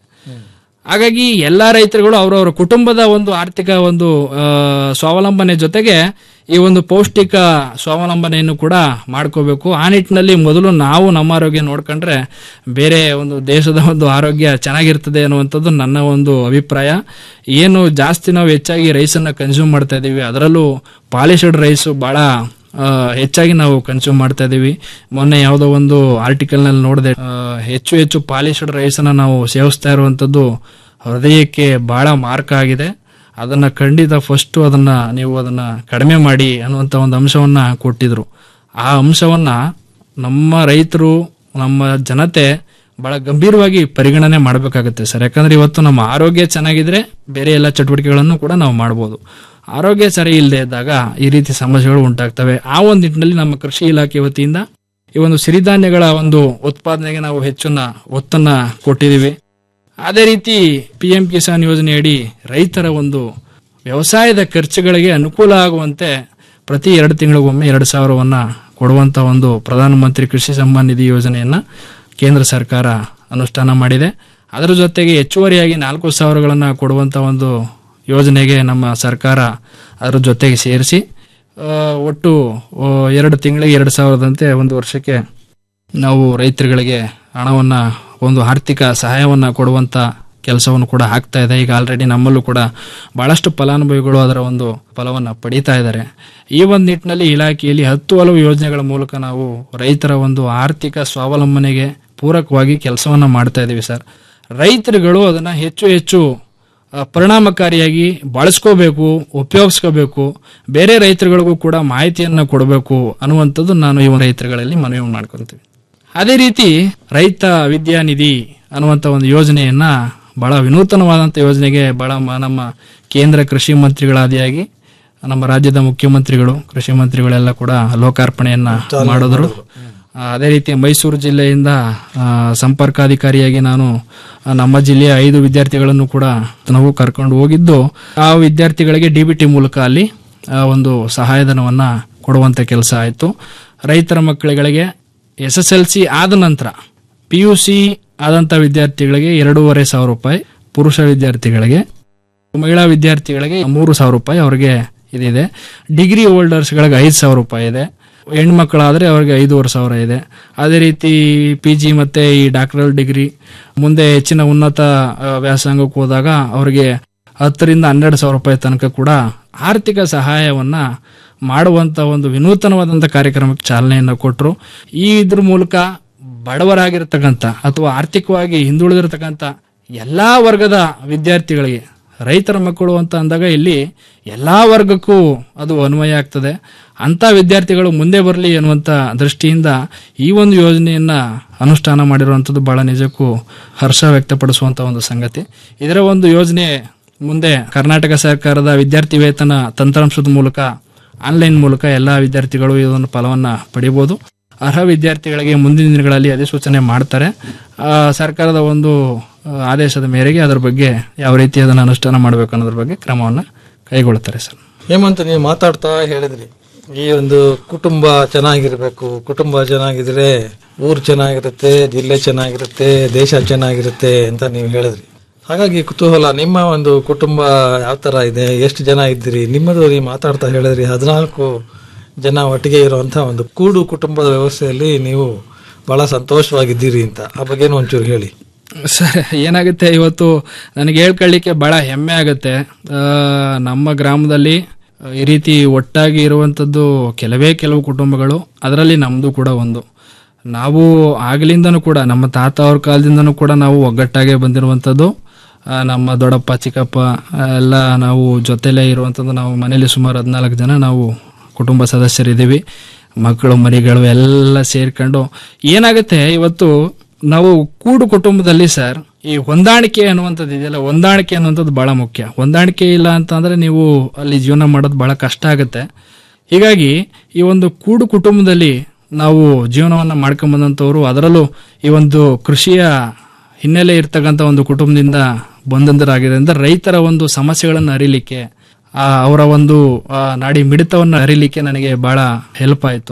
Speaker 9: ಹಾಗಾಗಿ ಎಲ್ಲಾ ರೈತರುಗಳು ಅವರವರ ಕುಟುಂಬದ ಒಂದು ಆರ್ಥಿಕ ಒಂದು ಆ, ಸ್ವಾವಲಂಬನೆ ಜೊತೆಗೆ ಈ ಒಂದು ಪೌಷ್ಟಿಕ ಸ್ವಾವಲಂಬನೆಯನ್ನು ಕೂಡ ಮಾಡ್ಕೋಬೇಕು ಆ ನಿಟ್ಟಿನಲ್ಲಿ ಮೊದಲು ನಾವು ನಮ್ಮ ಆರೋಗ್ಯ ನೋಡ್ಕೊಂಡ್ರೆ ಬೇರೆ ಒಂದು ದೇಶದ ಒಂದು ಆರೋಗ್ಯ ಚೆನ್ನಾಗಿರ್ತದೆ ಅನ್ನುವಂಥದ್ದು ನನ್ನ ಒಂದು ಅಭಿಪ್ರಾಯ ಏನು ಜಾಸ್ತಿ ನಾವು ಹೆಚ್ಚಾಗಿ ರೈಸನ್ನ ಕನ್ಸ್ಯೂಮ್ ಮಾಡ್ತಾ ಇದೀವಿ ಅದರಲ್ಲೂ ಪಾಲಿಶಡ್ ರೈಸು ಬಹಳ ಆ, ಹೆಚ್ಚಾಗಿ ನಾವು ಕನ್ಸ್ಯೂಮ್ ಮಾಡ್ತಾ ಇದೀವಿ ಮೊನ್ನೆ ಯಾವುದೋ ಒಂದು ಆರ್ಟಿಕಲ್ನಲ್ಲಿ ನೋಡಿದೆ ಹೆಚ್ಚು ಹೆಚ್ಚು ಪಾಲಿಶಡ್ ರೈಸನ್ನ ನಾವು ಸೇವಿಸ್ತಾ ಇರುವಂಥದ್ದು ಹೃದಯಕ್ಕೆ ಬಹಳ ಮಾರ್ಕ ಆಗಿದೆ ಅದನ್ನ ಖಂಡಿತ ಫಸ್ಟ್ ಅದನ್ನ ನೀವು ಅದನ್ನ ಕಡಿಮೆ ಮಾಡಿ ಅನ್ನುವಂಥ ಒಂದು ಅಂಶವನ್ನ ಕೊಟ್ಟಿದ್ರು ಆ ಅಂಶವನ್ನ ನಮ್ಮ ರೈತರು ನಮ್ಮ ಜನತೆ ಬಹಳ ಗಂಭೀರವಾಗಿ ಪರಿಗಣನೆ ಮಾಡಬೇಕಾಗುತ್ತೆ ಸರ್ ಯಾಕಂದ್ರೆ ಇವತ್ತು ನಮ್ಮ ಆರೋಗ್ಯ ಚೆನ್ನಾಗಿದ್ರೆ ಬೇರೆ ಎಲ್ಲ ಚಟುವಟಿಕೆಗಳನ್ನು ಕೂಡ ನಾವು ಮಾಡ್ಬೋದು ಆರೋಗ್ಯ ಸರಿ ಇಲ್ಲದೆ ಇದ್ದಾಗ ಈ ರೀತಿ ಸಮಸ್ಯೆಗಳು ಉಂಟಾಗ್ತವೆ ಆ ಒಂದು ನಿಟ್ಟಿನಲ್ಲಿ ನಮ್ಮ ಕೃಷಿ ಇಲಾಖೆ ವತಿಯಿಂದ ಈ ಒಂದು ಸಿರಿಧಾನ್ಯಗಳ ಒಂದು ಉತ್ಪಾದನೆಗೆ ನಾವು ಹೆಚ್ಚನ್ನ ಒತ್ತನ್ನ ಕೊಟ್ಟಿದ್ದೀವಿ ಅದೇ ರೀತಿ ಪಿ ಎಂ ಕಿಸಾನ್ ಯೋಜನೆಯಡಿ ರೈತರ ಒಂದು ವ್ಯವಸಾಯದ ಖರ್ಚುಗಳಿಗೆ ಅನುಕೂಲ ಆಗುವಂತೆ ಪ್ರತಿ ಎರಡು ತಿಂಗಳಿಗೊಮ್ಮೆ ಎರಡು ಸಾವಿರವನ್ನ ಕೊಡುವಂತ ಒಂದು ಪ್ರಧಾನಮಂತ್ರಿ ಕೃಷಿ ಸಮ್ಮಾನ್ ನಿಧಿ ಯೋಜನೆಯನ್ನ ಕೇಂದ್ರ ಸರ್ಕಾರ ಅನುಷ್ಠಾನ ಮಾಡಿದೆ ಅದರ ಜೊತೆಗೆ ಹೆಚ್ಚುವರಿಯಾಗಿ ನಾಲ್ಕು ಸಾವಿರಗಳನ್ನ ಕೊಡುವಂತ ಒಂದು ಯೋಜನೆಗೆ ನಮ್ಮ ಸರ್ಕಾರ ಅದರ ಜೊತೆಗೆ ಸೇರಿಸಿ ಆ, ಒಟ್ಟು ಆ, ಎರಡು ತಿಂಗಳಿಗೆ ಎರಡು ಸಾವಿರದಂತೆ ಒಂದು ವರ್ಷಕ್ಕೆ ನಾವು ರೈತರುಗಳಿಗೆ ಹಣವನ್ನ ಒಂದು ಆರ್ಥಿಕ ಸಹಾಯವನ್ನ ಕೊಡುವಂತ ಕೆಲಸವನ್ನು ಕೂಡ ಆಗ್ತಾ ಇದೆ ಈಗ ಆಲ್ರೆಡಿ ನಮ್ಮಲ್ಲೂ ಕೂಡ ಬಹಳಷ್ಟು ಫಲಾನುಭವಿಗಳು ಅದರ ಒಂದು ಫಲವನ್ನ ಪಡೀತಾ ಇದ್ದಾರೆ ಈ ಒಂದು ನಿಟ್ಟಿನಲ್ಲಿ ಇಲಾಖೆಯಲ್ಲಿ ಹತ್ತು ಹಲವು ಯೋಜನೆಗಳ ಮೂಲಕ ನಾವು ರೈತರ ಒಂದು ಆರ್ಥಿಕ ಸ್ವಾವಲಂಬನೆಗೆ ಪೂರಕವಾಗಿ ಕೆಲಸವನ್ನ ಮಾಡ್ತಾ ಇದ್ದೀವಿ ಸರ್ ರೈತರುಗಳು ಅದನ್ನ ಹೆಚ್ಚು ಹೆಚ್ಚು ಆ, ಪರಿಣಾಮಕಾರಿಯಾಗಿ ಬಳಸ್ಕೋಬೇಕು ಉಪಯೋಗಿಸ್ಕೋಬೇಕು ಬೇರೆ ರೈತರುಗಳಿಗೂ ಕೂಡ ಮಾಹಿತಿಯನ್ನು ಕೊಡಬೇಕು ಅನ್ನುವಂಥದ್ದು ನಾನು ಈ ಒಂದು ರೈತರುಗಳಲ್ಲಿ ಮನವಿ ಮಾಡ್ಕೊಳ್ತೀವಿ ಅದೇ ರೀತಿ ರೈತ ವಿದ್ಯಾನಿಧಿ ಅನ್ನುವಂಥ ಒಂದು ಯೋಜನೆಯನ್ನ ಬಹಳ ವಿನೂತನವಾದಂಥ ಯೋಜನೆಗೆ ಬಹಳ ಮ- ನಮ್ಮ ಕೇಂದ್ರ ಕೃಷಿ ಮಂತ್ರಿಗಳಾದಿಯಾಗಿ ನಮ್ಮ ರಾಜ್ಯದ ಮುಖ್ಯಮಂತ್ರಿಗಳು ಕೃಷಿ ಮಂತ್ರಿಗಳೆಲ್ಲ ಕೂಡ ಲೋಕಾರ್ಪಣೆಯನ್ನ ಮಾಡಿದ್ರು ಆ, ಅದೇ ರೀತಿ ಮೈಸೂರು ಜಿಲ್ಲೆಯಿಂದ ಆ, ಸಂಪರ್ಕಾಧಿಕಾರಿಯಾಗಿ ನಾನು ಆ, ನಮ್ಮ ಜಿಲ್ಲೆಯ ಐದು ವಿದ್ಯಾರ್ಥಿಗಳನ್ನು ಕೂಡ ನಾವು ಕರ್ಕೊಂಡು ಹೋಗಿದ್ದು ಆ ವಿದ್ಯಾರ್ಥಿಗಳಿಗೆ ಡಿ ಬಿ ಟಿ ಮೂಲಕ ಅಲ್ಲಿ ಆ, ಒಂದು ಸಹಾಯಧನವನ್ನ ಕೊಡುವಂತ ಕೆಲಸ ಆಯಿತು ರೈತರ ಮಕ್ಕಳುಗಳಿಗೆ ಎಸ್ ಎಸ್ ಎಲ್ ಸಿ ಆದ ನಂತರ ಪಿ ಯು ಸಿ ಆದಂತ ವಿದ್ಯಾರ್ಥಿಗಳಿಗೆ ಎರಡೂವರೆ ಸಾವಿರ ರೂಪಾಯಿ ಪುರುಷ ವಿದ್ಯಾರ್ಥಿಗಳಿಗೆ ಮಹಿಳಾ ವಿದ್ಯಾರ್ಥಿಗಳಿಗೆ ಮೂರು ಸಾವಿರ ರೂಪಾಯಿ ಅವರಿಗೆ ಇದಿದೆ ಡಿಗ್ರಿ ಹೋಲ್ಡರ್ಸ್ಗಳಿಗೆ ಐದು ಸಾವಿರ ರೂಪಾಯಿ ಇದೆ ಹೆಣ್ಮಕ್ಳಾದ್ರೆ ಅವ್ರಿಗೆ ಐದೂವರೆ ಸಾವಿರ ಇದೆ ಅದೇ ರೀತಿ ಪಿ ಜಿ ಮತ್ತೆ ಈ ಡಾಕ್ಟರಲ್ ಡಿಗ್ರಿ ಮುಂದೆ ಹೆಚ್ಚಿನ ಉನ್ನತ ಆ, ವ್ಯಾಸಂಗಕ್ಕೆ ಹೋದಾಗ ಅವರಿಗೆ ಹತ್ತರಿಂದ ಹನ್ನೆರಡು ಸಾವಿರ ರೂಪಾಯಿ ತನಕ ಕೂಡ ಆರ್ಥಿಕ ಸಹಾಯವನ್ನ ಮಾಡುವಂತ ಒಂದು ವಿನೂತನವಾದಂಥ ಕಾರ್ಯಕ್ರಮಕ್ಕೆ ಚಾಲನೆಯನ್ನು ಕೊಟ್ಟರು ಈ ಇದ್ರ ಮೂಲಕ ಬಡವರಾಗಿರ್ತಕ್ಕಂಥ ಅಥವಾ ಆರ್ಥಿಕವಾಗಿ ಹಿಂದುಳಿದಿರತಕ್ಕಂಥ ಎಲ್ಲಾ ವರ್ಗದ ವಿದ್ಯಾರ್ಥಿಗಳಿಗೆ ರೈತರ ಮಕ್ಕಳು ಅಂತ ಅಂದಾಗ ಇಲ್ಲಿ ಎಲ್ಲಾ ವರ್ಗಕ್ಕೂ ಅದು ಅನ್ವಯ ಆಗ್ತದೆ ಅಂತ ವಿದ್ಯಾರ್ಥಿಗಳು ಮುಂದೆ ಬರಲಿ ಅನ್ನುವಂಥ ದೃಷ್ಟಿಯಿಂದ ಈ ಒಂದು ಯೋಜನೆಯನ್ನ ಅನುಷ್ಠಾನ ಮಾಡಿರುವಂಥದ್ದು ಬಹಳ ನಿಜಕ್ಕೂ ಹರ್ಷ ವ್ಯಕ್ತಪಡಿಸುವಂತ ಒಂದು ಸಂಗತಿ ಇದರ ಒಂದು ಯೋಜನೆ ಮುಂದೆ ಕರ್ನಾಟಕ ಸರ್ಕಾರದ ವಿದ್ಯಾರ್ಥಿ ವೇತನ ತಂತ್ರಾಂಶದ ಮೂಲಕ ಆನ್ಲೈನ್ ಮೂಲಕ ಎಲ್ಲಾ ವಿದ್ಯಾರ್ಥಿಗಳು ಇದನ್ನು ಫಲವನ್ನ ಪಡಿಬಹುದು ಅರ್ಹ ವಿದ್ಯಾರ್ಥಿಗಳಿಗೆ ಮುಂದಿನ ದಿನಗಳಲ್ಲಿ ಅಧಿಸೂಚನೆ ಮಾಡ್ತಾರೆ ಆ, ಸರ್ಕಾರದ ಒಂದು ಆ, ಆದೇಶದ ಮೇರೆಗೆ ಅದರ ಬಗ್ಗೆ ಯಾವ ರೀತಿ ಅದನ್ನು ಅನುಷ್ಠಾನ ಮಾಡಬೇಕು ಅನ್ನೋದ್ರ ಬಗ್ಗೆ ಕ್ರಮವನ್ನು ಕೈಗೊಳ್ತಾರೆ ಸರ್
Speaker 8: ಹೇಮಂತ್ ನೀವು ಮಾತಾಡ್ತಾ ಹೇಳಿದ್ರಿ ಈ ಒಂದು ಕುಟುಂಬ ಚೆನ್ನಾಗಿರ್ಬೇಕು ಕುಟುಂಬ ಚೆನ್ನಾಗಿದ್ರೆ ಊರು ಚೆನ್ನಾಗಿರುತ್ತೆ ಜಿಲ್ಲೆ ಚೆನ್ನಾಗಿರುತ್ತೆ ದೇಶ ಚೆನ್ನಾಗಿರುತ್ತೆ ಅಂತ ನೀವು ಹೇಳಿದ್ರಿ ಹಾಗಾಗಿ ಕುತೂಹಲ ನಿಮ್ಮ ಒಂದು ಕುಟುಂಬ ಯಾವ ತರ ಇದೆ ಎಷ್ಟು ಜನ ಇದ್ದೀರಿ ನಿಮ್ಮದು ನೀವು ಮಾತಾಡ್ತಾ ಹೇಳಿದ್ರಿ ಹದಿನಾಲ್ಕು ಜನ ಒಟ್ಟಿಗೆ ಇರುವಂತ ಒಂದು ಕೂಡು ಕುಟುಂಬದ ವ್ಯವಸ್ಥೆಯಲ್ಲಿ ನೀವು ಬಹಳ ಸಂತೋಷವಾಗಿದ್ದೀರಿ ಅಂತ ಆ ಬಗ್ಗೆನೂ ಒಂಚೂರು ಹೇಳಿ
Speaker 9: ಸರ್ ಏನಾಗುತ್ತೆ ಇವತ್ತು ನನಗೆ ಹೇಳ್ಕೊಳ್ಳಿಕ್ಕೆ ಬಹಳ ಹೆಮ್ಮೆ ಆಗುತ್ತೆ ಆ, ನಮ್ಮ ಗ್ರಾಮದಲ್ಲಿ ಈ ರೀತಿ ಒಟ್ಟಾಗಿ ಇರುವಂಥದ್ದು ಕೆಲವೇ ಕೆಲವು ಕುಟುಂಬಗಳು ಅದರಲ್ಲಿ ನಮ್ಮದು ಕೂಡ ಒಂದು ನಾವು ಆಗ್ಲಿಂದನೂ ಕೂಡ ನಮ್ಮ ತಾತ ಅವ್ರ ಕಾಲದಿಂದನೂ ಕೂಡ ನಾವು ಒಗ್ಗಟ್ಟಾಗೆ ಬಂದಿರುವಂಥದ್ದು ಆ, ನಮ್ಮ ದೊಡ್ಡಪ್ಪ ಚಿಕ್ಕಪ್ಪ ಆ, ಎಲ್ಲ ನಾವು ಜೊತೆಲೇ ಇರುವಂಥದ್ದು ನಾವು ಮನೇಲಿ ಸುಮಾರು ಹದಿನಾಲ್ಕು ಜನ ನಾವು ಕುಟುಂಬ ಸದಸ್ಯರಿದ್ದೀವಿ ಮಕ್ಕಳು ಮರಿಗಳು ಎಲ್ಲ ಸೇರ್ಕೊಂಡು ಏನಾಗುತ್ತೆ ಇವತ್ತು ನಾವು ಕೂಡು ಕುಟುಂಬದಲ್ಲಿ ಸರ್ ಈ ಹೊಂದಾಣಿಕೆ ಅನ್ನುವಂಥದ್ದು ಇದೆಯಲ್ಲ ಹೊಂದಾಣಿಕೆ ಅನ್ನುವಂಥದ್ದು ಬಹಳ ಮುಖ್ಯ ಹೊಂದಾಣಿಕೆ ಇಲ್ಲ ಅಂತಂದ್ರೆ ನೀವು ಅಲ್ಲಿ ಜೀವನ ಮಾಡೋದು ಬಹಳ ಕಷ್ಟ ಆಗುತ್ತೆ ಹೀಗಾಗಿ ಈ ಒಂದು ಕೂಡು ಕುಟುಂಬದಲ್ಲಿ ನಾವು ಜೀವನವನ್ನ ಮಾಡ್ಕೊಂಡ್ ಬಂದಂಥವ್ರು ಅದರಲ್ಲೂ ಈ ಒಂದು ಕೃಷಿಯ ಹಿನ್ನೆಲೆ ಇರ್ತಕ್ಕಂಥ ಒಂದು ಕುಟುಂಬದಿಂದ ಬಂದಂತರಾಗಿದ್ದರಿಂದ ರೈತರ ಒಂದು ಸಮಸ್ಯೆಗಳನ್ನು ಅರಿಲಿಕ್ಕೆ ಆ, ಅವರ ಒಂದು ಆ, ನಾಡಿ ಮಿಡಿತವನ್ನು ಅರಿಲಿಕ್ಕೆ ನನಗೆ ಬಹಳ ಹೆಲ್ಪ್ ಆಯಿತು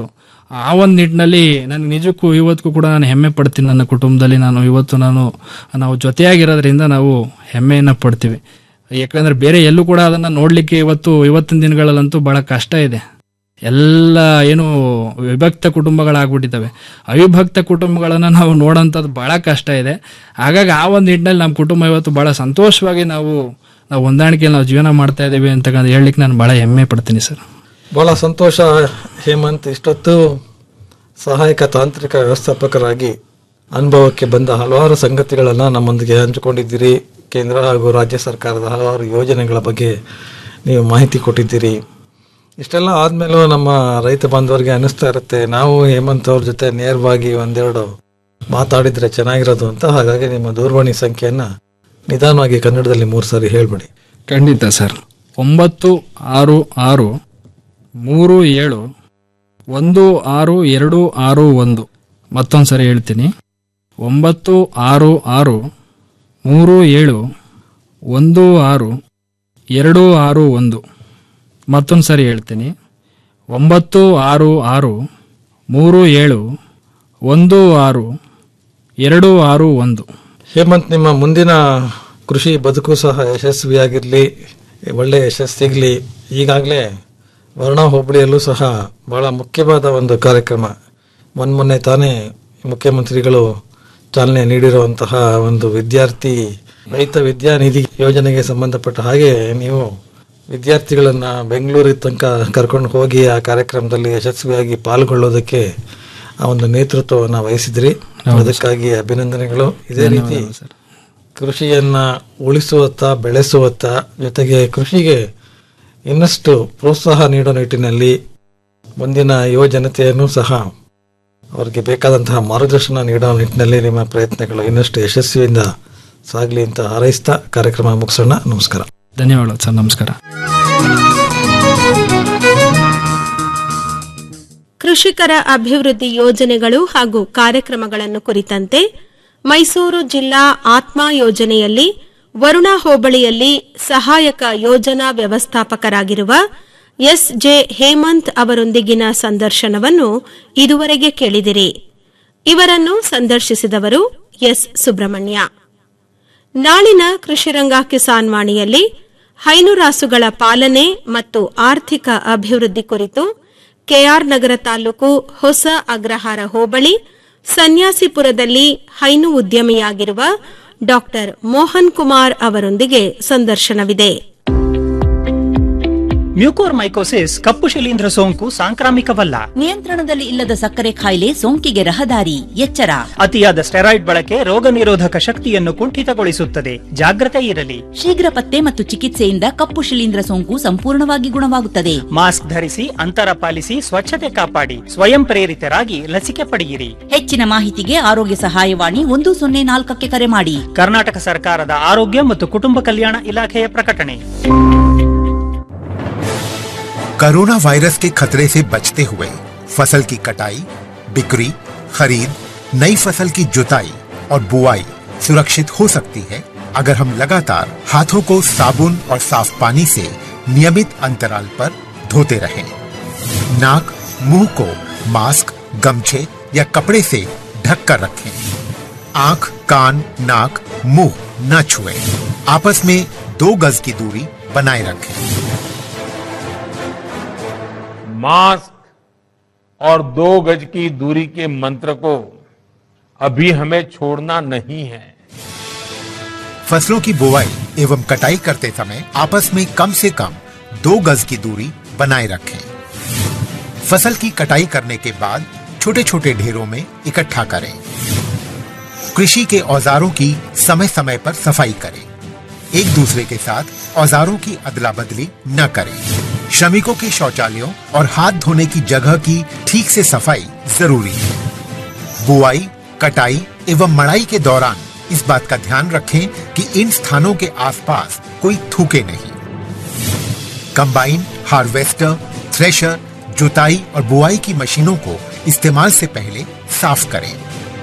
Speaker 9: ಆ ಒಂದು ನಿಟ್ಟಿನಲ್ಲಿ ನನಗೆ ನಿಜಕ್ಕೂ ಇವತ್ತಿಗೂ ಕೂಡ ನಾನು ಹೆಮ್ಮೆ ಪಡ್ತೀನಿ ನನ್ನ ಕುಟುಂಬದಲ್ಲಿ ನಾನು ಇವತ್ತು ನಾನು ನಾವು ಜೊತೆಯಾಗಿರೋದ್ರಿಂದ ನಾವು ಹೆಮ್ಮೆಯನ್ನು ಪಡ್ತೀವಿ ಯಾಕಂದ್ರೆ ಬೇರೆ ಎಲ್ಲೂ ಕೂಡ ಅದನ್ನ ನೋಡ್ಲಿಕ್ಕೆ ಇವತ್ತು ಇವತ್ತಿನ ದಿನಗಳಲ್ಲಂತೂ ಬಹಳ ಕಷ್ಟ ಇದೆ ಎಲ್ಲ ಏನು ವಿಭಕ್ತ ಕುಟುಂಬಗಳಾಗ್ಬಿಟ್ಟಿದ್ದಾವೆ ಅವಿಭಕ್ತ ಕುಟುಂಬಗಳನ್ನು ನಾವು ನೋಡೋಂಥದ್ದು ಬಹಳ ಕಷ್ಟ ಇದೆ ಹಾಗಾಗಿ ಆ ಒಂದು ನಿಟ್ಟಿನಲ್ಲಿ ನಮ್ಮ ಕುಟುಂಬ ಇವತ್ತು ಬಹಳ ಸಂತೋಷವಾಗಿ ನಾವು ನಾವು ಹೊಂದಾಣಿಕೆಯಲ್ಲಿ ನಾವು ಜೀವನ ಮಾಡ್ತಾ ಇದ್ದೀವಿ ಅಂತ ಹೇಳಲಿಕ್ಕೆ ನಾನು ಬಹಳ ಹೆಮ್ಮೆ ಪಡ್ತೀನಿ ಸರ್
Speaker 8: ಬಹಳ ಸಂತೋಷ ಹೇಮಂತ್ ಇಷ್ಟೊತ್ತು ಸಹಾಯಕ ತಾಂತ್ರಿಕ ವ್ಯವಸ್ಥಾಪಕರಾಗಿ ಅನುಭವಕ್ಕೆ ಬಂದ ಹಲವಾರು ಸಂಗತಿಗಳನ್ನು ನಮ್ಮೊಂದಿಗೆ ಹಂಚಿಕೊಂಡಿದ್ದೀರಿ ಕೇಂದ್ರ ಹಾಗೂ ರಾಜ್ಯ ಸರ್ಕಾರದ ಹಲವಾರು ಯೋಜನೆಗಳ ಬಗ್ಗೆ ನೀವು ಮಾಹಿತಿ ಕೊಟ್ಟಿದ್ದೀರಿ ಇಷ್ಟೆಲ್ಲ ಆದಮೇಲೂ ನಮ್ಮ ರೈತ ಬಾಂಧವರಿಗೆ ಅನ್ನಿಸ್ತಾ ಇರುತ್ತೆ ನಾವು ಹೇಮಂತ್ ಅವ್ರ ಜೊತೆ ನೇರವಾಗಿ ಒಂದೆರಡು ಮಾತಾಡಿದ್ರೆ ಚೆನ್ನಾಗಿರೋದು ಅಂತ ಹಾಗಾಗಿ ನಿಮ್ಮ ದೂರವಾಣಿ ಸಂಖ್ಯೆಯನ್ನು ನಿಧಾನವಾಗಿ ಕನ್ನಡದಲ್ಲಿ ಮೂರು ಸಾರಿ ಹೇಳ್ಬಿಡಿ
Speaker 9: ಖಂಡಿತ ಸರ್ ಒಂಬತ್ತು ಆರು ಆರು ಮೂರು ಏಳು ಒಂದು ಆರು ಎರಡು ಆರು ಒಂದು ಮತ್ತೊಂದು ಸರಿ ಹೇಳ್ತೀನಿ ಒಂಬತ್ತು ಆರು ಆರು ಮೂರು ಏಳು ಒಂದು ಆರು ಎರಡು ಆರು ಒಂದು ಮತ್ತೊಂದು ಸರಿ ಹೇಳ್ತೀನಿ ಒಂಬತ್ತು ಆರು ಆರು ಮೂರು ಏಳು ಒಂದು ಆರು ಎರಡು ಆರು ಒಂದು
Speaker 8: ಹೇಮಂತ್ ನಿಮ್ಮ ಮುಂದಿನ ಕೃಷಿ ಬದುಕು ಸಹ ಯಶಸ್ವಿಯಾಗಿರಲಿ ಒಳ್ಳೆ ಯಶಸ್ಸಿಗಲಿ ಈಗಾಗಲೇ ವರ್ಣ ಹೋಬಳಿಯಲ್ಲೂ ಸಹ ಬಹಳ ಮುಖ್ಯವಾದ ಒಂದು ಕಾರ್ಯಕ್ರಮ ಮೊನ್ನೆ ಮೊನ್ನೆ ತಾನೇ ಮುಖ್ಯಮಂತ್ರಿಗಳು ಚಾಲನೆ ನೀಡಿರುವಂತಹ ಒಂದು ವಿದ್ಯಾರ್ಥಿ ರೈತ ವಿದ್ಯಾನಿಧಿ ಯೋಜನೆಗೆ ಸಂಬಂಧಪಟ್ಟ ಹಾಗೆ ನೀವು ವಿದ್ಯಾರ್ಥಿಗಳನ್ನ ಬೆಂಗಳೂರಿಗೆ ತನಕ ಕರ್ಕೊಂಡು ಹೋಗಿ ಆ ಕಾರ್ಯಕ್ರಮದಲ್ಲಿ ಯಶಸ್ವಿಯಾಗಿ ಪಾಲ್ಗೊಳ್ಳೋದಕ್ಕೆ ಆ ಒಂದು ನೇತೃತ್ವವನ್ನು ವಹಿಸಿದ್ರಿ ಅದಕ್ಕಾಗಿ ಅಭಿನಂದನೆಗಳು ಇದೇ ರೀತಿ ಕೃಷಿಯನ್ನ ಉಳಿಸುವತ್ತ ಬೆಳೆಸುವತ್ತ ಜೊತೆಗೆ ಕೃಷಿಗೆ ಇನ್ನಷ್ಟು ಪ್ರೋತ್ಸಾಹ ನೀಡೋ ನಿಟ್ಟಿನಲ್ಲಿ ಮುಂದಿನ ಯುವ ಜನತೆಯನ್ನು ಸಹ ಅವರಿಗೆ ಬೇಕಾದಂತಹ ಮಾರ್ಗದರ್ಶನ ನೀಡೋ ನಿಟ್ಟಿನಲ್ಲಿ ನಿಮ್ಮ ಪ್ರಯತ್ನಗಳು ಇನ್ನಷ್ಟು ಯಶಸ್ವಿಯಿಂದ ಸಾಗಲಿ ಅಂತ ಹಾರೈಸ್ತಾ ಕಾರ್ಯಕ್ರಮ ಮುಗಿಸೋಣ ನಮಸ್ಕಾರ
Speaker 9: ಧನ್ಯವಾದಗಳು ಸರ್ ನಮಸ್ಕಾರ
Speaker 2: ಕೃಷಿಕರ ಅಭಿವೃದ್ಧಿ ಯೋಜನೆಗಳು ಹಾಗೂ ಕಾರ್ಯಕ್ರಮಗಳನ್ನು ಕುರಿತಂತೆ ಮೈಸೂರು ಜಿಲ್ಲಾ ಆತ್ಮ ಯೋಜನೆಯಲ್ಲಿ ವರುಣ ಹೋಬಳಿಯಲ್ಲಿ ಸಹಾಯಕ ಯೋಜನಾ ವ್ಯವಸ್ಥಾಪಕರಾಗಿರುವ ಎಸ್ ಜೆ ಹೇಮಂತ್ ಅವರೊಂದಿಗಿನ ಸಂದರ್ಶನವನ್ನು ಇದುವರೆಗೆ ಕೇಳಿದಿರಿ ಇವರನ್ನು ಸಂದರ್ಶಿಸಿದವರು ಎಸ್ ಸುಬ್ರಹ್ಮಣ್ಯ ನಾಳಿನ ಕೃಷಿರಂಗ ಕಿಸಾನ್ ವಾಣಿಯಲ್ಲಿ ಹೈನುರಾಸುಗಳ ಪಾಲನೆ ಮತ್ತು ಆರ್ಥಿಕ ಅಭಿವೃದ್ಧಿ ಕುರಿತು ಕೆಆರ್ ನಗರ ತಾಲೂಕು ಹೊಸ ಅಗ್ರಹಾರ ಹೋಬಳಿ ಸನ್ಯಾಸಿಪುರದಲ್ಲಿ ಹೈನು ಉದ್ಯಮಿಯಾಗಿರುವ ಡಾಕ್ಟರ್ ಮೋಹನ್ ಕುಮಾರ್ ಅವರೊಂದಿಗೆ ಸಂದರ್ಶನವಿದೆ
Speaker 7: ಮ್ಯೂಕೋರ್ ಮೈಕೋಸಿಸ್ ಕಪ್ಪು ಶಿಲೀಂಧ್ರ ಸೋಂಕು ಸಾಂಕ್ರಾಮಿಕವಲ್ಲ
Speaker 6: ನಿಯಂತ್ರಣದಲ್ಲಿ ಇಲ್ಲದ ಸಕ್ಕರೆ ಕಾಯಿಲೆ ಸೋಂಕಿಗೆ ರಹದಾರಿ ಎಚ್ಚರ
Speaker 7: ಅತಿಯಾದ ಸ್ಟೆರಾಯ್ಡ್ ಬಳಕೆ ರೋಗ ನಿರೋಧಕ ಶಕ್ತಿಯನ್ನು ಕುಂಠಿತಗೊಳಿಸುತ್ತದೆ ಜಾಗ್ರತೆ ಇರಲಿ
Speaker 6: ಶೀಘ್ರ ಪತ್ತೆ ಮತ್ತು ಚಿಕಿತ್ಸೆಯಿಂದ ಕಪ್ಪು ಶಿಲೀಂಧ್ರ ಸೋಂಕು ಸಂಪೂರ್ಣವಾಗಿ ಗುಣವಾಗುತ್ತದೆ
Speaker 7: ಮಾಸ್ಕ್ ಧರಿಸಿ ಅಂತರ ಪಾಲಿಸಿ ಸ್ವಚ್ಛತೆ ಕಾಪಾಡಿ ಸ್ವಯಂ ಪ್ರೇರಿತರಾಗಿ ಲಸಿಕೆ ಪಡೆಯಿರಿ
Speaker 6: ಹೆಚ್ಚಿನ ಮಾಹಿತಿಗೆ ಆರೋಗ್ಯ ಸಹಾಯವಾಣಿ ಒಂದು ಸೊನ್ನೆ ನಾಲ್ಕಕ್ಕೆ ಕರೆ ಮಾಡಿ
Speaker 7: ಕರ್ನಾಟಕ ಸರ್ಕಾರದ ಆರೋಗ್ಯ ಮತ್ತು ಕುಟುಂಬ ಕಲ್ಯಾಣ ಇಲಾಖೆಯ ಪ್ರಕಟಣೆ
Speaker 10: कोरोना वायरस के खतरे से बचते हुए फसल की कटाई बिक्री खरीद नई फसल की जुताई और बुआई सुरक्षित हो सकती है अगर हम लगातार हाथों को साबुन और साफ पानी से नियमित अंतराल पर धोते रहें। नाक मुंह को मास्क गमछे या कपड़े से ढक कर रखें आंख कान नाक मुंह न छुएं। आपस में दो गज की दूरी बनाए रखें
Speaker 11: मास्क और दो गज की दूरी के मंत्र को अभी हमें छोड़ना नहीं है
Speaker 10: फसलों की बुवाई एवं कटाई करते समय आपस में कम से कम दो गज की दूरी बनाए रखें फसल की कटाई करने के बाद छोटे छोटे ढेरों में इकट्ठा करें कृषि के औजारों की समय समय पर सफाई करें एक दूसरे के साथ औजारों की अदला बदली न करें श्रमिकों के शौचालयों और हाथ धोने की जगह की ठीक से सफाई जरूरी है बुआई कटाई एवं मड़ाई के दौरान इस बात का ध्यान रखें कि इन स्थानों के आसपास कोई थूके नहीं कंबाइन हार्वेस्टर थ्रेशर जुताई और बुआई की मशीनों को इस्तेमाल से पहले साफ करें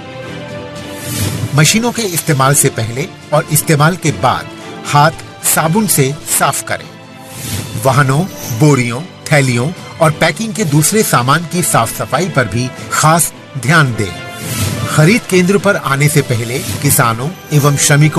Speaker 10: मशीनों के इस्तेमाल से पहले और इस्तेमाल के बाद हाथ साबुन से साफ करें वाहनों बोरियों थैलियों और पैकिंग के दूसरे सामान की साफ सफाई पर भी खास ध्यान दें खरीद केंद्र पर आने से पहले किसानों एवं श्रमिकों